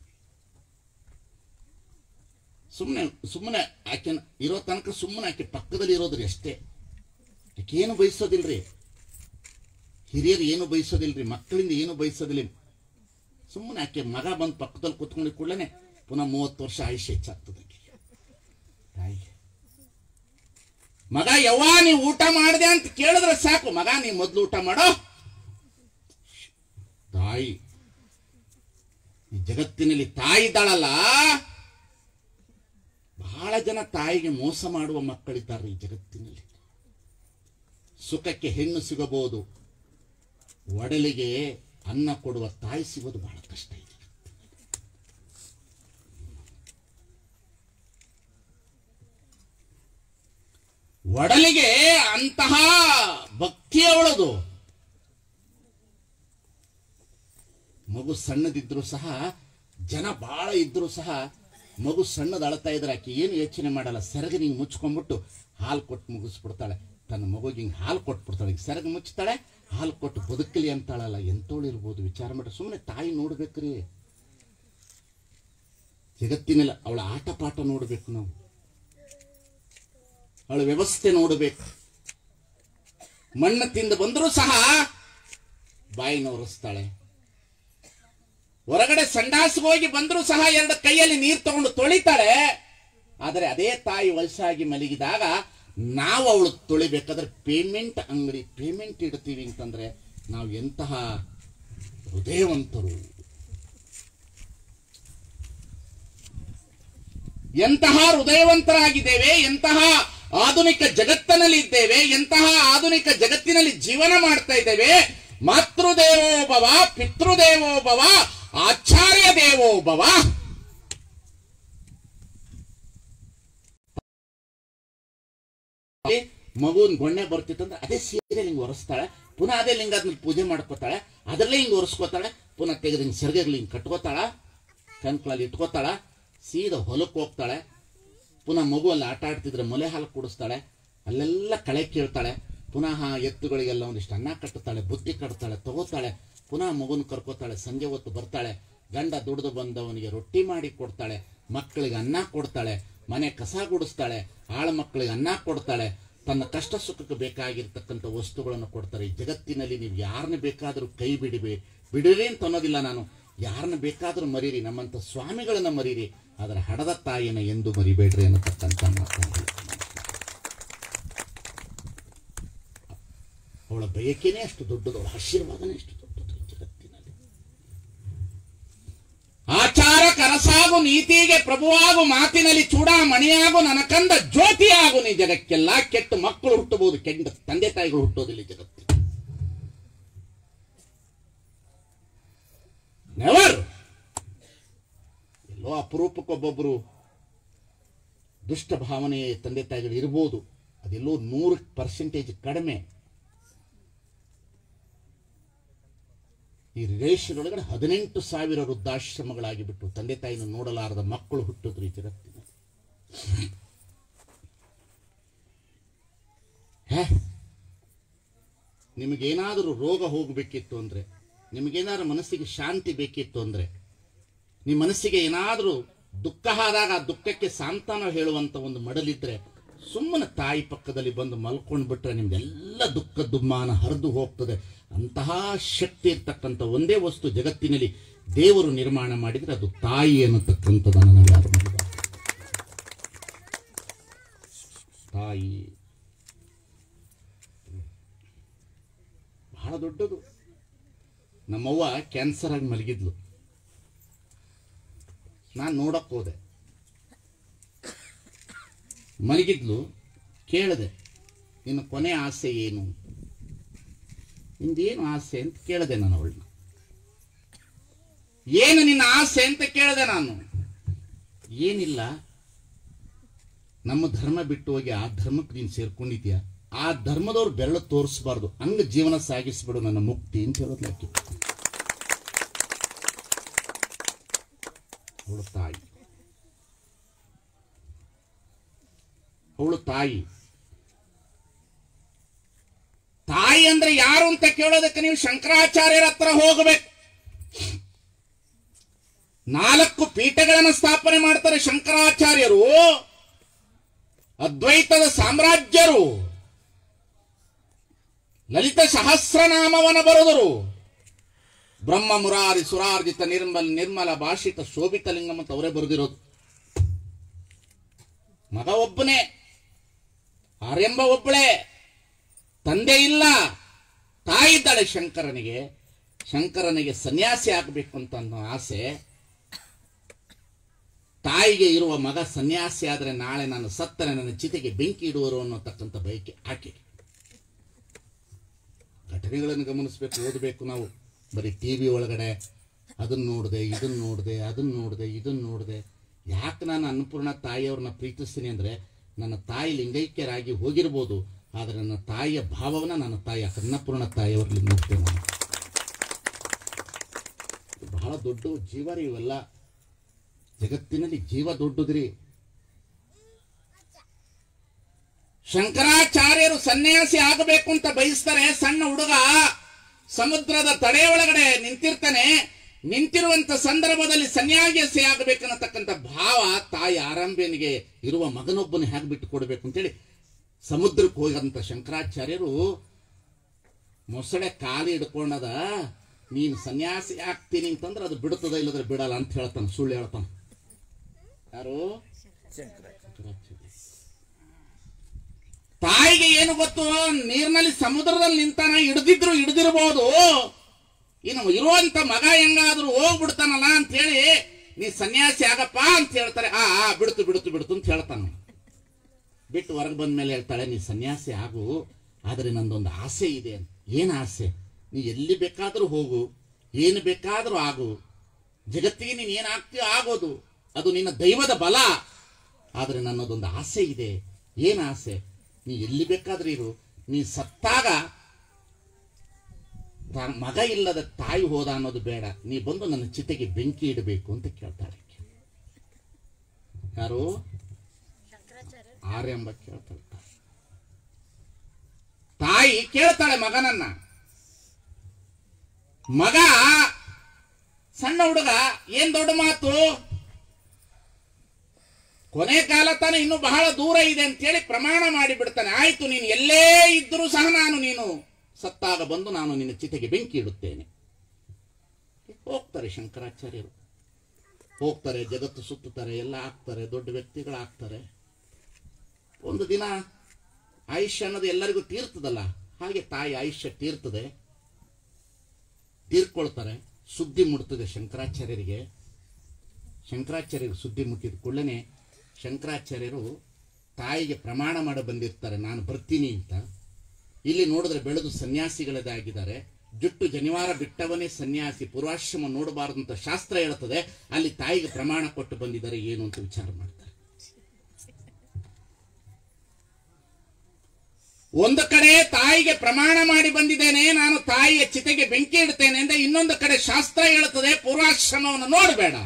ಸುಮ್ಮನೆ ಸುಮ್ಮನೆ ಆಕೆ ಇರೋ ತನಕ ಸುಮ್ಮನೆ ಆಕೆ ಪಕ್ಕದಲ್ಲಿ ಇರೋದ್ರಿ ಅಷ್ಟೇ ಆಕೆ ಏನು ಬಯಸೋದಿಲ್ರಿ ಹಿರಿಯರು ಏನು ಬಯಸೋದಿಲ್ರಿ ಮಕ್ಕಳಿಂದ ಏನು ಬಯಸೋದಿಲ್ಲ ಸುಮ್ಮನೆ ಆಕೆ ಮಗ ಬಂದು ಪಕ್ಕದಲ್ಲಿ ಕೂತ್ಕೊಂಡು ಕೂಡಲೇ ಪುನಃ ಮೂವತ್ತು ವರ್ಷ ಆಯುಷ್ಯ ಹೆಚ್ಚಾಗ್ತದೆ ಆಕೆಗೆ. ತಾಯಿಗೆ ಮಗ ಯವ್ವ ನೀವು ಊಟ ಮಾಡಿದೆ ಅಂತ ಕೇಳಿದ್ರೆ ಸಾಕು ಮಗ ನೀವು ಮೊದಲು ಊಟ ಮಾಡೋ ತಾಯಿ ಈ ಜಗತ್ತಿನಲ್ಲಿ ತಾಯಿ ಇದ್ದಾಳಲ್ಲ ಬಹಳ ಜನ ತಾಯಿಗೆ ಮೋಸ ಮಾಡುವ ಮಕ್ಕಳಿದ್ದಾರೆ ಈ ಜಗತ್ತಿನಲ್ಲಿ ಸುಖಕ್ಕೆ ಹೆಣ್ಣು ಸಿಗಬಹುದು ಒಡಲಿಗೆ ಅನ್ನ ಕೊಡುವ ತಾಯಿ ಸಿಗೋದು ಬಹಳ ಕಷ್ಟ ಇದೆ ಒಡಲಿಗೆ ಅಂತಹ ಭಕ್ತಿಯವಳದು ಮಗು ಸಣ್ಣದಿದ್ರು ಸಹ ಜನ ಬಹಳ ಇದ್ರು ಸಹ ಮಗು ಸಣ್ಣದ ಅಳ್ತಾ ಇದ್ರೆ ಆಕೆ ಏನು ಯೋಚನೆ ಮಾಡಲ್ಲ ಸೆರಗ ಹಿಂಗೆ ಮುಚ್ಕೊಂಡ್ಬಿಟ್ಟು ಹಾಲು ಕೊಟ್ಟು ಮುಗಿಸ್ಬಿಡ್ತಾಳೆ ತನ್ನ ಮಗುಗೆ ಹಿಂಗೆ ಹಾಲು ಕೊಟ್ಬಿಡ್ತಾಳೆ ಹಿಂಗೆ ಸೆರಗ ಮುಚ್ತಾಳೆ ಹಾಲು ಕೊಟ್ಟು ಬದುಕಲಿ ಅಂತಾಳಲ್ಲ ಎಂತೋಳು ಇರ್ಬೋದು ವಿಚಾರ ಮಾಡಿ ಸುಮ್ಮನೆ ತಾಯಿ ನೋಡ್ಬೇಕ್ರಿ ಜಗತ್ತಿನಲ್ಲಿ ಅವಳ ಆಟ ಪಾಠ ನೋಡ್ಬೇಕು ನಾವು ಅವಳ ವ್ಯವಸ್ಥೆ ನೋಡಬೇಕು ಮಣ್ಣು ತಿಂದು ಬಂದರೂ ಸಹ ಬಾಯಿ ನೋರಿಸ್ತಾಳೆ ಹೊರಗಡೆ ಸಂಡಾಸಿಗೆ ಹೋಗಿ ಬಂದರೂ ಸಹ ಎರಡು ಕೈಯಲ್ಲಿ ನೀರು ತಗೊಂಡು ತೊಳಿತಾಳೆ ಆದರೆ ಅದೇ ತಾಯಿ ವಯಸ್ಸಾಗಿ ಮಲಗಿದಾಗ ನಾವು ಅವಳು ತೊಳಿಬೇಕಾದ್ರೆ ಪೇಮೆಂಟ್ ಅಂಗಡಿ ಪೇಮೆಂಟ್ ಇಡ್ತೀವಿ ಅಂತಂದ್ರೆ ನಾವು ಎಂತಹ ಹೃದಯವಂತರು ಎಂತಹ ಹೃದಯವಂತರಾಗಿದ್ದೇವೆ ಎಂತಹ ಆಧುನಿಕ ಜಗತ್ತಿನಲ್ಲಿ ಇದ್ದೇವೆ ಎಂತಹ ಆಧುನಿಕ ಜಗತ್ತಿನಲ್ಲಿ ಜೀವನ ಮಾಡ್ತಾ ಇದ್ದೇವೆ ಮಾತೃದೇವೋಭವ ಪಿತೃದೇವೋಭವ ಆಚಾರ್ಯ ದೇವೋಭವ ಮಗುವಿನ ಗೊಣ್ಣೆ ಬರ್ತಿತ್ತಂದ್ರೆ ಅದೇ ಸೀರೆ ಹಿಂಗೆ ಒರೆಸ್ತಾಳೆ ಪುನಃ ಅದೇ ಲಿಂಗ ಆದ್ಮೇಲೆ ಪೂಜೆ ಮಾಡ್ಕೋತಾಳೆ ಅದರಲ್ಲೇ ಹಿಂಗೆ ಒರೆಸ್ಕೋತಾಳೆ ಪುನಃ ತೆಗೆದು ಹಿಂಗೆ ಸೆರಗಲ್ಲಿ ಹಿಂಗೆ ಕಟ್ಕೋತಾಳ ಕಣ್ಕಳಲ್ಲಿ ಇಟ್ಕೋತಾಳ ಸೀದಾ ಹೊಲಕ್ಕೆ ಹೋಗ್ತಾಳೆ ಪುನಃ ಮಗು ಅಲ್ಲಿ ಆಟ ಆಡ್ತಿದ್ರೆ ಮೊಲೆ ಹಾಲು ಕುಡಿಸ್ತಾಳೆ ಅಲ್ಲೆಲ್ಲ ಕಳೆ ಕೇಳ್ತಾಳೆ ಪುನಃ ಎತ್ತುಗಳಿಗೆಲ್ಲ ಒಂದಿಷ್ಟು ಅನ್ನ ಕಟ್ಟುತ್ತಾಳೆ ಬುತ್ತಿ ಕಟ್ತಾಳೆ ತಗೋತಾಳೆ ಪುನಃ ಮಗುನ ಕರ್ಕೋತಾಳೆ ಸಂಜೆ ಹೊತ್ತು ಬರ್ತಾಳೆ ಗಂಡ ದುಡಿದು ಬಂದವನಿಗೆ ರೊಟ್ಟಿ ಮಾಡಿ ಕೊಡ್ತಾಳೆ ಮಕ್ಕಳಿಗೆ ಅನ್ನ ಕೊಡ್ತಾಳೆ ಮನೆ ಕಸ ಗುಡಿಸ್ತಾಳೆ ಆಳ ಮಕ್ಕಳಿಗೆ ಅನ್ನ ಕೊಡ್ತಾಳೆ ತನ್ನ ಕಷ್ಟ ಸುಖಕ್ಕೆ ಬೇಕಾಗಿರ್ತಕ್ಕಂಥ ವಸ್ತುಗಳನ್ನು ಕೊಡ್ತಾರೆ ಈ ಜಗತ್ತಿನಲ್ಲಿ ನೀವು ಯಾರನ್ನ ಬೇಕಾದರೂ ಕೈ ಬಿಡಿಬೇ ಬಿಡಿರಿ ಅಂತ ಅನ್ನೋದಿಲ್ಲ ನಾನು ಯಾರನ್ನ ಬೇಕಾದರೂ ಮರೀರಿ ನಮ್ಮಂಥ ಸ್ವಾಮಿಗಳನ್ನ ಮರೀರಿ ಅದರ ಹಡದ ತಾಯಿನ ಎಂದು ಮರಿಬೇಡ್ರಿ ಅನ್ನತಕ್ಕಂಥ ಮಾತನ್ನು ಅವಳ ಬಯಕೆನೇ ಅಷ್ಟು ದೊಡ್ಡದು ಅವಳ ಆಶೀರ್ವಾದನೇ ಅಷ್ಟು ದೊಡ್ಡದು ಈ ಜಗತ್ತಿನಲ್ಲಿ ಆಚಾರ ಕನಸಾಗು ನೀತಿಗೆ ಪ್ರಭುವಾಗು ಮಾತಿನಲ್ಲಿ ಚೂಡಾಮಣಿಯಾಗು ನನಕಂದ ಜ್ಯೋತಿಯಾಗು ನೀ ಜಗಕ್ಕೆಲ್ಲ ಕೆಟ್ಟ ಮಕ್ಕಳು ಹುಟ್ಟಬಹುದು ಕೆಟ್ಟ ತಂದೆ ತಾಯಿಗಳು ಹುಟ್ಟೋದಿಲ್ಲ ಈ ಜಗತ್ತಿನ ನೆವರ್ ಎಲ್ಲೋ ಅಪರೂಪಕ್ಕೊಬ್ಬೊಬ್ಬರು ದುಷ್ಟ ಭಾವನೆ ತಂದೆ ತಾಯಿಗಳು ಇರ್ಬೋದು ಅದೆಲ್ಲೋ ನೂರು ಪರ್ಸೆಂಟೇಜ್ ಕಡಿಮೆ ಈ ರೇಷದೊಳಗಡೆ ಹದಿನೆಂಟು ಸಾವಿರ ವೃದ್ಧಾಶ್ರಮಗಳಾಗಿ ಬಿಟ್ಟು ತಂದೆ ತಾಯಿನ ನೋಡಲಾರದ ಮಕ್ಕಳು ಹುಟ್ಟಿದ್ರು ಈ ಜಗತ್ತಿನಲ್ಲಿ ಹೇ? ನಿಮಗೇನಾದರೂ ರೋಗ ಹೋಗಬೇಕಿತ್ತು ಅಂದ್ರೆ ನಿಮಗೇನಾದ್ರೂ ಮನಸ್ಸಿಗೆ ಶಾಂತಿ ಬೇಕಿತ್ತು ಅಂದ್ರೆ ನಿಮ್ಮ ಮನಸ್ಸಿಗೆ ಏನಾದರೂ ದುಃಖ ಆದಾಗ ಆ ದುಃಖಕ್ಕೆ ಸಾಂತ್ವನ ಹೇಳುವಂತ ಒಂದು ಮಡಲಿದ್ರೆ ಸುಮ್ಮನೆ ತಾಯಿ ಪಕ್ಕದಲ್ಲಿ ಬಂದು ಮಲ್ಕೊಂಡು ಬಿಟ್ರೆ ನಿಮ್ದೆಲ್ಲ ದುಃಖ ದುಮ್ಮಾನ ಹರಿದು ಹೋಗ್ತದೆ ಅಂತಹ ಶಕ್ತಿ ಇರ್ತಕ್ಕಂಥ ಒಂದೇ ವಸ್ತು ಜಗತ್ತಿನಲ್ಲಿ ದೇವರು ನಿರ್ಮಾಣ ಮಾಡಿದ್ರೆ ಅದು ತಾಯಿ ಅನ್ನತಕ್ಕಂಥದ್ದನ್ನು ನಾವು ಯಾರು ಮರಿಬಾರ್ದು. ತಾಯಿ ಬಹಳ ದೊಡ್ಡದು ನಮ್ಮವ್ವ ಕ್ಯಾನ್ಸರ್ ಆಗಿ ಮಲಗಿದ್ಲು ನಾನು ನೋಡಕ್ ಹೋದೆ ಮಲಗಿದ್ಲು ಕೇಳಿದೆ ನಿನ್ನ ಕೊನೆ ಆಸೆ ಏನು ನಿಂದೇನು ಆಸೆ ಅಂತ ಕೇಳಿದೆ ನಾನು ಅವಳನ್ನ ಏನು ನಿನ್ನ ಆಸೆ ಅಂತ ಕೇಳಿದೆ ನಾನು ಏನಿಲ್ಲ ನಮ್ಮ ಧರ್ಮ ಬಿಟ್ಟು ಹೋಗಿ ಆ ಧರ್ಮಕ್ಕೆ ನೀನು ಸೇರ್ಕೊಂಡಿದ್ಯಾ ಆ ಧರ್ಮದವ್ರು ಬೆರಳು ತೋರಿಸಬಾರ್ದು ಹಂಗ ಜೀವನ ಸಾಗಿಸ್ಬಿಡು ನನ್ನ ಮುಕ್ತಿ ಅಂತ ಹೇಳೋದು ಆಕೆ ಅವಳು ತಾಯಿ ಅವಳು ತಾಯಿ ತಾಯಿ ಅಂದ್ರೆ ಯಾರು ಅಂತ ಕೇಳೋದಕ್ಕೆ ನೀವು ಶಂಕರಾಚಾರ್ಯರ ಹತ್ರ ಹೋಗಬೇಕು ನಾಲ್ಕು ಪೀಠಗಳನ್ನು ಸ್ಥಾಪನೆ ಮಾಡ್ತಾರೆ ಶಂಕರಾಚಾರ್ಯರು ಅದ್ವೈತದ ಸಾಮ್ರಾಜ್ಯರು ಲಲಿತ ಸಹಸ್ರನಾಮವನ ಬರೆದರು ಬ್ರಹ್ಮ ಮುರಾರಿ ಸುರಾರ್ಜಿತ ನಿರ್ಮಲ್ ನಿರ್ಮಲ ಭಾಷಿತ ಶೋಭಿತ ಲಿಂಗಂ ಅಂತ ಅವರೇ ಬರೆದಿರೋದು ಮಗ ಒಬ್ಬನೇ ಆರೆಂಬ ಒಬ್ಬಳೇ ತಂದೆ ಇಲ್ಲ ತಾಯಿ ಇದ್ದಾಳೆ ಶಂಕರನಿಗೆ ಶಂಕರನಿಗೆ ಸನ್ಯಾಸಿ ಆಗಬೇಕು ಅಂತ ಅನ್ನೋ ಆಸೆ ತಾಯಿಗೆ ಇರುವ ಮಗ ಸನ್ಯಾಸಿ ಆದರೆ ನಾಳೆ ನಾನು ಸತ್ತರೆ ನನ್ನ ಚಿತೆಗೆ ಬೆಂಕಿ ಇಡುವರು ಅನ್ನೋತಕ್ಕಂಥ ಬಯಕೆ ಆಕೆಗೆ ಘಟನೆಗಳನ್ನು ಗಮನಿಸಬೇಕು ಓದಬೇಕು ನಾವು ಬರೀ ಟಿ ವಿ ಒಳಗಡೆ ಅದನ್ನ ನೋಡಿದೆ ಇದನ್ನ ನೋಡಿದೆ ಅದನ್ನ ನೋಡಿದೆ ಇದನ್ನ ನೋಡಿದೆ ಯಾಕೆ ನಾನು ಅನ್ನಪೂರ್ಣ ತಾಯಿಯವ್ರನ್ನ ಪ್ರೀತಿಸ್ತೀನಿ ಅಂದರೆ ನನ್ನ ತಾಯಿ ಲಿಂಗೈಕ್ಯರಾಗಿ ಹೋಗಿರ್ಬೋದು ಆದರೆ ನನ್ನ ತಾಯಿಯ ಭಾವವನ್ನ ನನ್ನ ತಾಯಿ ಅನ್ನಪೂರ್ಣ ತಾಯಿಯವರಲ್ಲಿ ನೋಡ್ತೇನೆ ನಾನು ಇದು ಬಹಳ ದೊಡ್ಡ ಜೀವ ರೀ ಇವೆಲ್ಲ ಜಗತ್ತಿನಲ್ಲಿ ಜೀವ ದೊಡ್ಡದ್ರಿ ಶಂಕರಾಚಾರ್ಯರು ಸನ್ಯಾಸಿ ಆಗಬೇಕು ಅಂತ ಬಯಸ್ತಾರೆ ಸಣ್ಣ ಹುಡುಗ ಸಮುದ್ರದ ತಡೆ ಒಳಗಡೆ ನಿಂತಿರ್ತಾನೆ ನಿಂತಿರುವಂತ ಸಂದರ್ಭದಲ್ಲಿ ಸನ್ಯಾಸಿ ಆಗಬೇಕನ್ನತಕ್ಕಂಥ ಭಾವ ತಾಯಿ ಆರಂಭನಿಗೆ ಇರುವ ಮಗನೊಬ್ಬನ ಹೇಗೆ ಬಿಟ್ಟು ಕೊಡಬೇಕು ಅಂತೇಳಿ ಸಮುದ್ರಕ್ಕೆ ಹೋಗಂತ ಶಂಕರಾಚಾರ್ಯರು ಮೊಸಳೆ ಕಾಲು ಹಿಡ್ಕೊಂಡದ ನೀನು ಸನ್ಯಾಸಿ ಆಗ್ತೀನಿ ಅಂತಂದ್ರೆ ಅದು ಬಿಡುತ್ತದ ಇಲ್ಲದ್ರೆ ಬಿಡಲ್ಲ ಅಂತ ಹೇಳ್ತಾನೆ ಸುಳ್ಳು ಹೇಳ್ತಾನೆ ಯಾರು ಶಂಕರ ಶಂಕರಾಚಾರ್ಯ. ತಾಯಿಗೆ ಏನು ಗೊತ್ತು ನೀರಿನಲ್ಲಿ ಸಮುದ್ರದಲ್ಲಿ ನಿಂತಾನ ಹಿಡ್ದಿದ್ರು ಹಿಡ್ದಿರ್ಬೋದು ಇನ್ನು ಇರುವಂತ ಮಗ ಹೆಂಗಾದ್ರೂ ಹೋಗ್ಬಿಡ್ತಾನಲ್ಲ ಅಂತ ಹೇಳಿ ನೀ ಸನ್ಯಾಸಿ ಆಗಪ್ಪ ಅಂತ ಹೇಳ್ತಾರೆ ಆ ಆ, ಬಿಡ್ತು ಬಿಡ್ತು ಬಿಡ್ತು ಅಂತ ಹೇಳ್ತಾನ ಬಿಟ್ಟು ಹೊರಗೆ ಬಂದ ಮೇಲೆ ಹೇಳ್ತಾಳೆ ನೀ ಸನ್ಯಾಸಿ ಆಗು ಆದರೆ ನಂದೊಂದು ಆಸೆ ಇದೆ ಅಂತ ಏನು ಆಸೆ ನೀ ಎಲ್ಲಿ ಬೇಕಾದರೂ ಹೋಗು ಏನು ಬೇಕಾದರೂ ಆಗು ಜಗತ್ತಿಗೆ ನೀನು ಏನಾಗ್ತೀಯೋ ಆಗೋದು ಅದು ನಿನ್ನ ದೈವದ ಬಲ ಆದರೆ ನನ್ನದೊಂದು ಆಸೆ ಇದೆ ಏನು ಆಸೆ ನೀ ಎಲ್ಲಿ ಬೇಕಾದ್ರೂ ಇರು ನೀ ಸತ್ತಾಗ ತ- ಮಗ ಇಲ್ಲದ ತಾಯಿ ಹೋದ ಅನ್ನೋದು ಬೇಡ ನೀ ಬಂದು ನನ್ನ ಚಿತೆಗೆ ಬೆಂಕಿ ಇಡಬೇಕು ಅಂತ ಕೇಳ್ತಾಳೆ ಯಾರು ಆರ್ಯಂಬ ಕೇಳ್ತಾಳೆ ತಾಯಿ. ತಾಯಿ ಕೇಳ್ತಾಳೆ ಮಗನನ್ನ ಮಗ ಸಣ್ಣ ಹುಡುಗ ಏನ್ ದೊಡ್ಡ ಮಾತು ಕೊನೆ ಕಾಲ ತಾನೇ ಇನ್ನು ಬಹಳ ದೂರ ಇದೆ ಅಂತೇಳಿ ಪ್ರಮಾಣ ಮಾಡಿ ಬಿಡ್ತಾನೆ ಆಯ್ತು ನೀನು ಎಲ್ಲೇ ಇದ್ದರೂ ಸಹ ನಾನು ನೀನು ಸತ್ತಾಗ ಬಂದು ನಾನು ನಿನ್ನ ಚಿತೆಗೆ ಬೆಂಕಿ ಇಡುತ್ತೇನೆ ಹೋಗ್ತಾರೆ ಶಂಕರಾಚಾರ್ಯರು ಹೋಗ್ತಾರೆ ಜಗತ್ತು ಸುತ್ತುತ್ತಾರೆ ಎಲ್ಲ ಆಗ್ತಾರೆ ದೊಡ್ಡ ವ್ಯಕ್ತಿಗಳಾಗ್ತಾರೆ ಒಂದು ದಿನ ಆಯುಷ್ಯ ಅನ್ನೋದು ಎಲ್ಲರಿಗೂ ತೀರ್ತದಲ್ಲ ಹಾಗೆ ತಾಯಿ ಆಯುಷ್ಯ ತೀರ್ತದೆ ತೀರ್ಕೊಳ್ತಾರೆ ಸುದ್ದಿ ಮುಟ್ತದೆ ಶಂಕರಾಚಾರ್ಯರಿಗೆ ಶಂಕರಾಚಾರ್ಯರಿಗೆ ಸುದ್ದಿ ಮುಟ್ಟಿದ ಕೂಡಲೇ ಶಂಕರಾಚಾರ್ಯರು ತಾಯಿಗೆ ಪ್ರಮಾಣ ಮಾಡಿ ಬಂದಿರ್ತಾರೆ ನಾನು ಬರ್ತೀನಿ ಅಂತ ಇಲ್ಲಿ ನೋಡಿದ್ರೆ ಬೆಳೆದು ಸನ್ಯಾಸಿಗಳದಾಗಿದ್ದಾರೆ ಜುಟ್ಟು ಜನಿವಾರ ಬಿಟ್ಟವನೇ ಸನ್ಯಾಸಿ ಪೂರ್ವಾಶ್ರಮ ನೋಡಬಾರದು ಅಂತ ಶಾಸ್ತ್ರ ಹೇಳುತ್ತದೆ ಅಲ್ಲಿ ತಾಯಿಗೆ ಪ್ರಮಾಣ ಕೊಟ್ಟು ಬಂದಿದ್ದಾರೆ ಏನು ಅಂತ ವಿಚಾರ ಮಾಡ್ತಾರೆ ಒಂದು ಕಡೆ ತಾಯಿಗೆ ಪ್ರಮಾಣ ಮಾಡಿ ಬಂದಿದ್ದೇನೆ ನಾನು ತಾಯಿಯ ಚಿತೆಗೆ ಬೆಂಕಿ ಇಡ್ತೇನೆ ಅಂದ್ರೆ ಇನ್ನೊಂದು ಕಡೆ ಶಾಸ್ತ್ರ ಹೇಳುತ್ತದೆ ಪೂರ್ವಾಶ್ರಮವನ್ನು ನೋಡಬೇಡ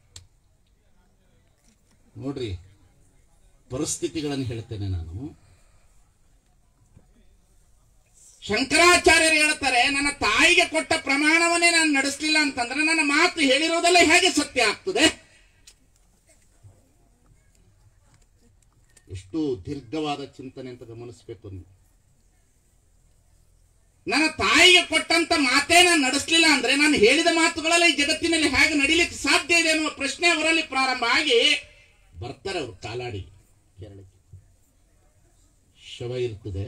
ನೋಡ್ರಿ ಪರಿಸ್ಥಿತಿಗಳನ್ನು ಹೇಳ್ತೇನೆ ನಾನು ಶಂಕರಾಚಾರ್ಯರು ಹೇಳ್ತಾರೆ ನನ್ನ ತಾಯಿಗೆ ಕೊಟ್ಟ ಪ್ರಮಾಣವನ್ನೇ ನಾನು ನಡೆಸಲಿಲ್ಲ ಅಂತಂದ್ರೆ ನನ್ನ ಮಾತು ಹೇಳಿರೋದೆಲ್ಲ ಹೇಗೆ ಸತ್ಯ ಆಗ್ತದೆ ಎಷ್ಟು ದೀರ್ಘವಾದ ಚಿಂತನೆ ಅಂತ ಗಮನಿಸಬೇಕು ನೀವು ನನ್ನ ತಾಯಿಗೆ ಕೊಟ್ಟಂತ ಮಾತೇ ನಾನು ನಡೆಸಲಿಲ್ಲ ಅಂದ್ರೆ ನಾನು ಹೇಳಿದ ಮಾತುಗಳೆಲ್ಲ ಈ ಜಗತ್ತಿನಲ್ಲಿ ಹೇಗೆ ನಡೀಲಿಕ್ಕೆ ಸಾಧ್ಯ ಇದೆ ಅನ್ನುವ ಪ್ರಶ್ನೆ ಅವರಲ್ಲಿ ಪ್ರಾರಂಭ ಆಗಿ ಬರ್ತಾರೆ ಅವರು ಕಾಲಾಡಿ ಕೇರಳಕ್ಕೆ ಶವ ಇರ್ತದೆ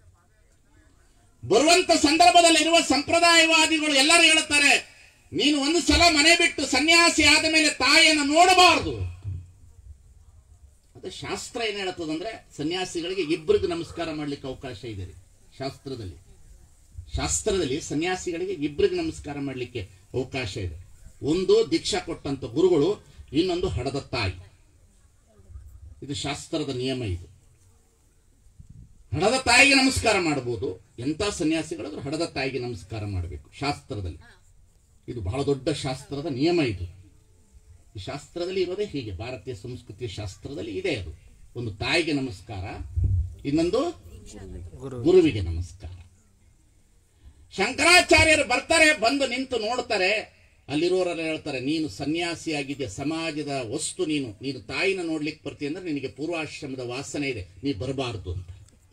ಬರುವಂತ ಸಂದರ್ಭದಲ್ಲಿರುವ ಸಂಪ್ರದಾಯವಾದಿಗಳು ಎಲ್ಲರೂ ಹೇಳುತ್ತಾರೆ ನೀನು ಒಂದು ಸಲ ಮನೆ ಬಿಟ್ಟು ಸನ್ಯಾಸಿ ಆದ ಮೇಲೆ ತಾಯಿಯನ್ನು ನೋಡಬಾರದು ಅದು ಶಾಸ್ತ್ರ ಏನ್ ಹೇಳುತ್ತದಂದ್ರೆ ಸನ್ಯಾಸಿಗಳಿಗೆ ಇಬ್ಬರಿಗೆ ನಮಸ್ಕಾರ ಮಾಡ್ಲಿಕ್ಕೆ ಅವಕಾಶ ಇದೆ ರೀ ಶಾಸ್ತ್ರದಲ್ಲಿ ಶಾಸ್ತ್ರದಲ್ಲಿ ಸನ್ಯಾಸಿಗಳಿಗೆ ಇಬ್ಬರಿಗೆ ನಮಸ್ಕಾರ ಮಾಡಲಿಕ್ಕೆ ಅವಕಾಶ ಇದೆ ಒಂದು ದೀಕ್ಷಾ ಕೊಟ್ಟಂತ ಗುರುಗಳು ಇನ್ನೊಂದು ಹಡದ ತಾಯಿ ಇದು ಶಾಸ್ತ್ರದ ನಿಯಮ ಇದು ಹಡದ ತಾಯಿಗೆ ನಮಸ್ಕಾರ ಮಾಡಬಹುದು ಎಂತ ಸನ್ಯಾಸಿಗಳಾದ್ರೂ ಹಡದ ತಾಯಿಗೆ ನಮಸ್ಕಾರ ಮಾಡಬೇಕು ಶಾಸ್ತ್ರದಲ್ಲಿ ಇದು ಬಹಳ ದೊಡ್ಡ ಶಾಸ್ತ್ರದ ನಿಯಮ ಇದು ಈ ಶಾಸ್ತ್ರದಲ್ಲಿ ಇರೋದೇ ಹೀಗೆ ಭಾರತೀಯ ಸಂಸ್ಕೃತಿಯ ಶಾಸ್ತ್ರದಲ್ಲಿ ಇದೆ ಅದು ಒಂದು ತಾಯಿಗೆ ನಮಸ್ಕಾರ ಇನ್ನೊಂದು ಗುರುವಿಗೆ ನಮಸ್ಕಾರ ಶಂಕರಾಚಾರ್ಯರು ಬರ್ತಾರೆ ಬಂದು ನಿಂತು ನೋಡ್ತಾರೆ ಅಲ್ಲಿರೋರೆಲ್ಲ ಹೇಳ್ತಾರೆ ನೀನು ಸನ್ಯಾಸಿಯಾಗಿದ್ದೆ ಸಮಾಜದ ವಸ್ತು ನೀನು ನೀನು ತಾಯಿನ ನೋಡ್ಲಿಕ್ಕೆ ಬರ್ತೀಯ ಅಂದ್ರೆ ನಿನಗೆ ಪೂರ್ವಾಶ್ರಮದ ವಾಸನೆ ಇದೆ ನೀ ಬರಬಾರದು ಅಂತ